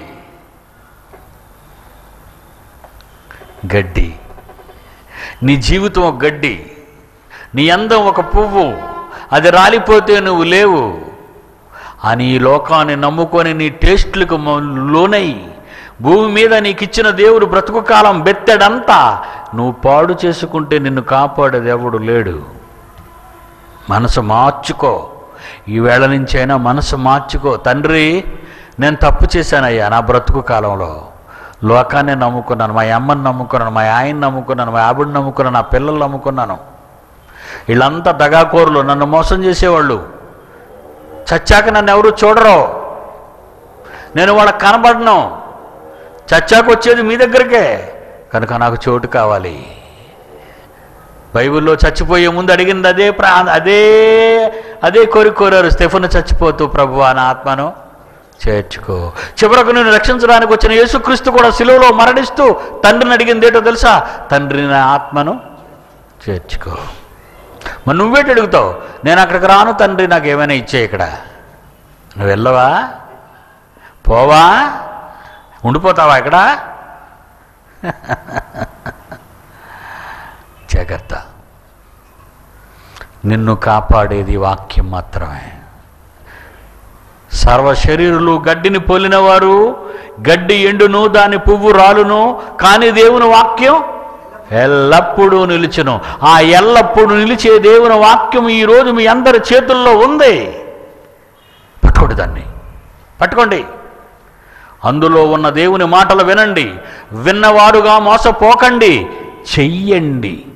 గడ్డి నీ జీవితం ఒక గడ్డి నీ అందం ఒక పువ్వు అది రాలిపోతే నువ్వు లేవు అని ఈ లోకాన్ని నమ్ముకొని నీ టేస్ట్లకు మ- లోనై భూమి మీద నీకు ఇచ్చిన దేవుడు బ్రతుకు కాలం బెత్తడంతా నువ్వు పాడు చేసుకుంటే నిన్ను కాపాడేది ఎవడు లేడు మనసు మార్చుకో ఈ వేళ నుంచైనా మనసు మార్చుకో తండ్రి నేను తప్పు చేశానయ్యా నా బ్రతుకు కాలంలో లోకాన్ని నమ్ముకున్నాను మా అమ్మని నమ్ముకున్నాను మా ఆయన్ని నమ్ముకున్నాను మా ఆవిడని నమ్ముకున్నాను నా పిల్లలు నమ్ముకున్నాను వీళ్ళంతా దగాకోరులు నన్ను మోసం చేసేవాళ్ళు చచ్చాక నన్ను ఎవరు చూడరు నేను వాళ్ళకి కనబడను చచ్చాక వచ్చేది మీ దగ్గరికే కనుక నాకు చోటు కావాలి బైబిల్లో చచ్చిపోయే ముందు అడిగింది అదే ప్రా అదే అదే కోరి కోరారు స్టెఫన్ చచ్చిపోతూ ప్రభు నా ఆత్మను చేర్చుకో చివరకు నేను రక్షించడానికి వచ్చిన యేసుక్రీస్తు కూడా సిలువలో మరణిస్తూ తండ్రిని అడిగింది ఏంటో తెలుసా తండ్రి నా ఆత్మను చేర్చుకో మరి నువ్వేటి అడుగుతావు నేను అక్కడికి రాను తండ్రి నాకు ఏమైనా ఇచ్చే ఇక్కడ నువ్వు వెళ్ళవా పోవా ఉండిపోతావా ఇక్కడ జాగ్రత్త నిన్ను కాపాడేది వాక్యం మాత్రమే సర్వ శరీరులు గడ్డిని పోలినవారు గడ్డి ఎండును దాని పువ్వు రాలును కానీ దేవుని వాక్యం ఎల్లప్పుడూ నిలుచును ఆ ఎల్లప్పుడూ నిలిచే దేవుని వాక్యం ఈరోజు మీ అందరి చేతుల్లో ఉంది పట్టుకోండి దాన్ని పట్టుకోండి అందులో ఉన్న దేవుని మాటలు వినండి విన్నవారుగా మోసపోకండి చెయ్యండి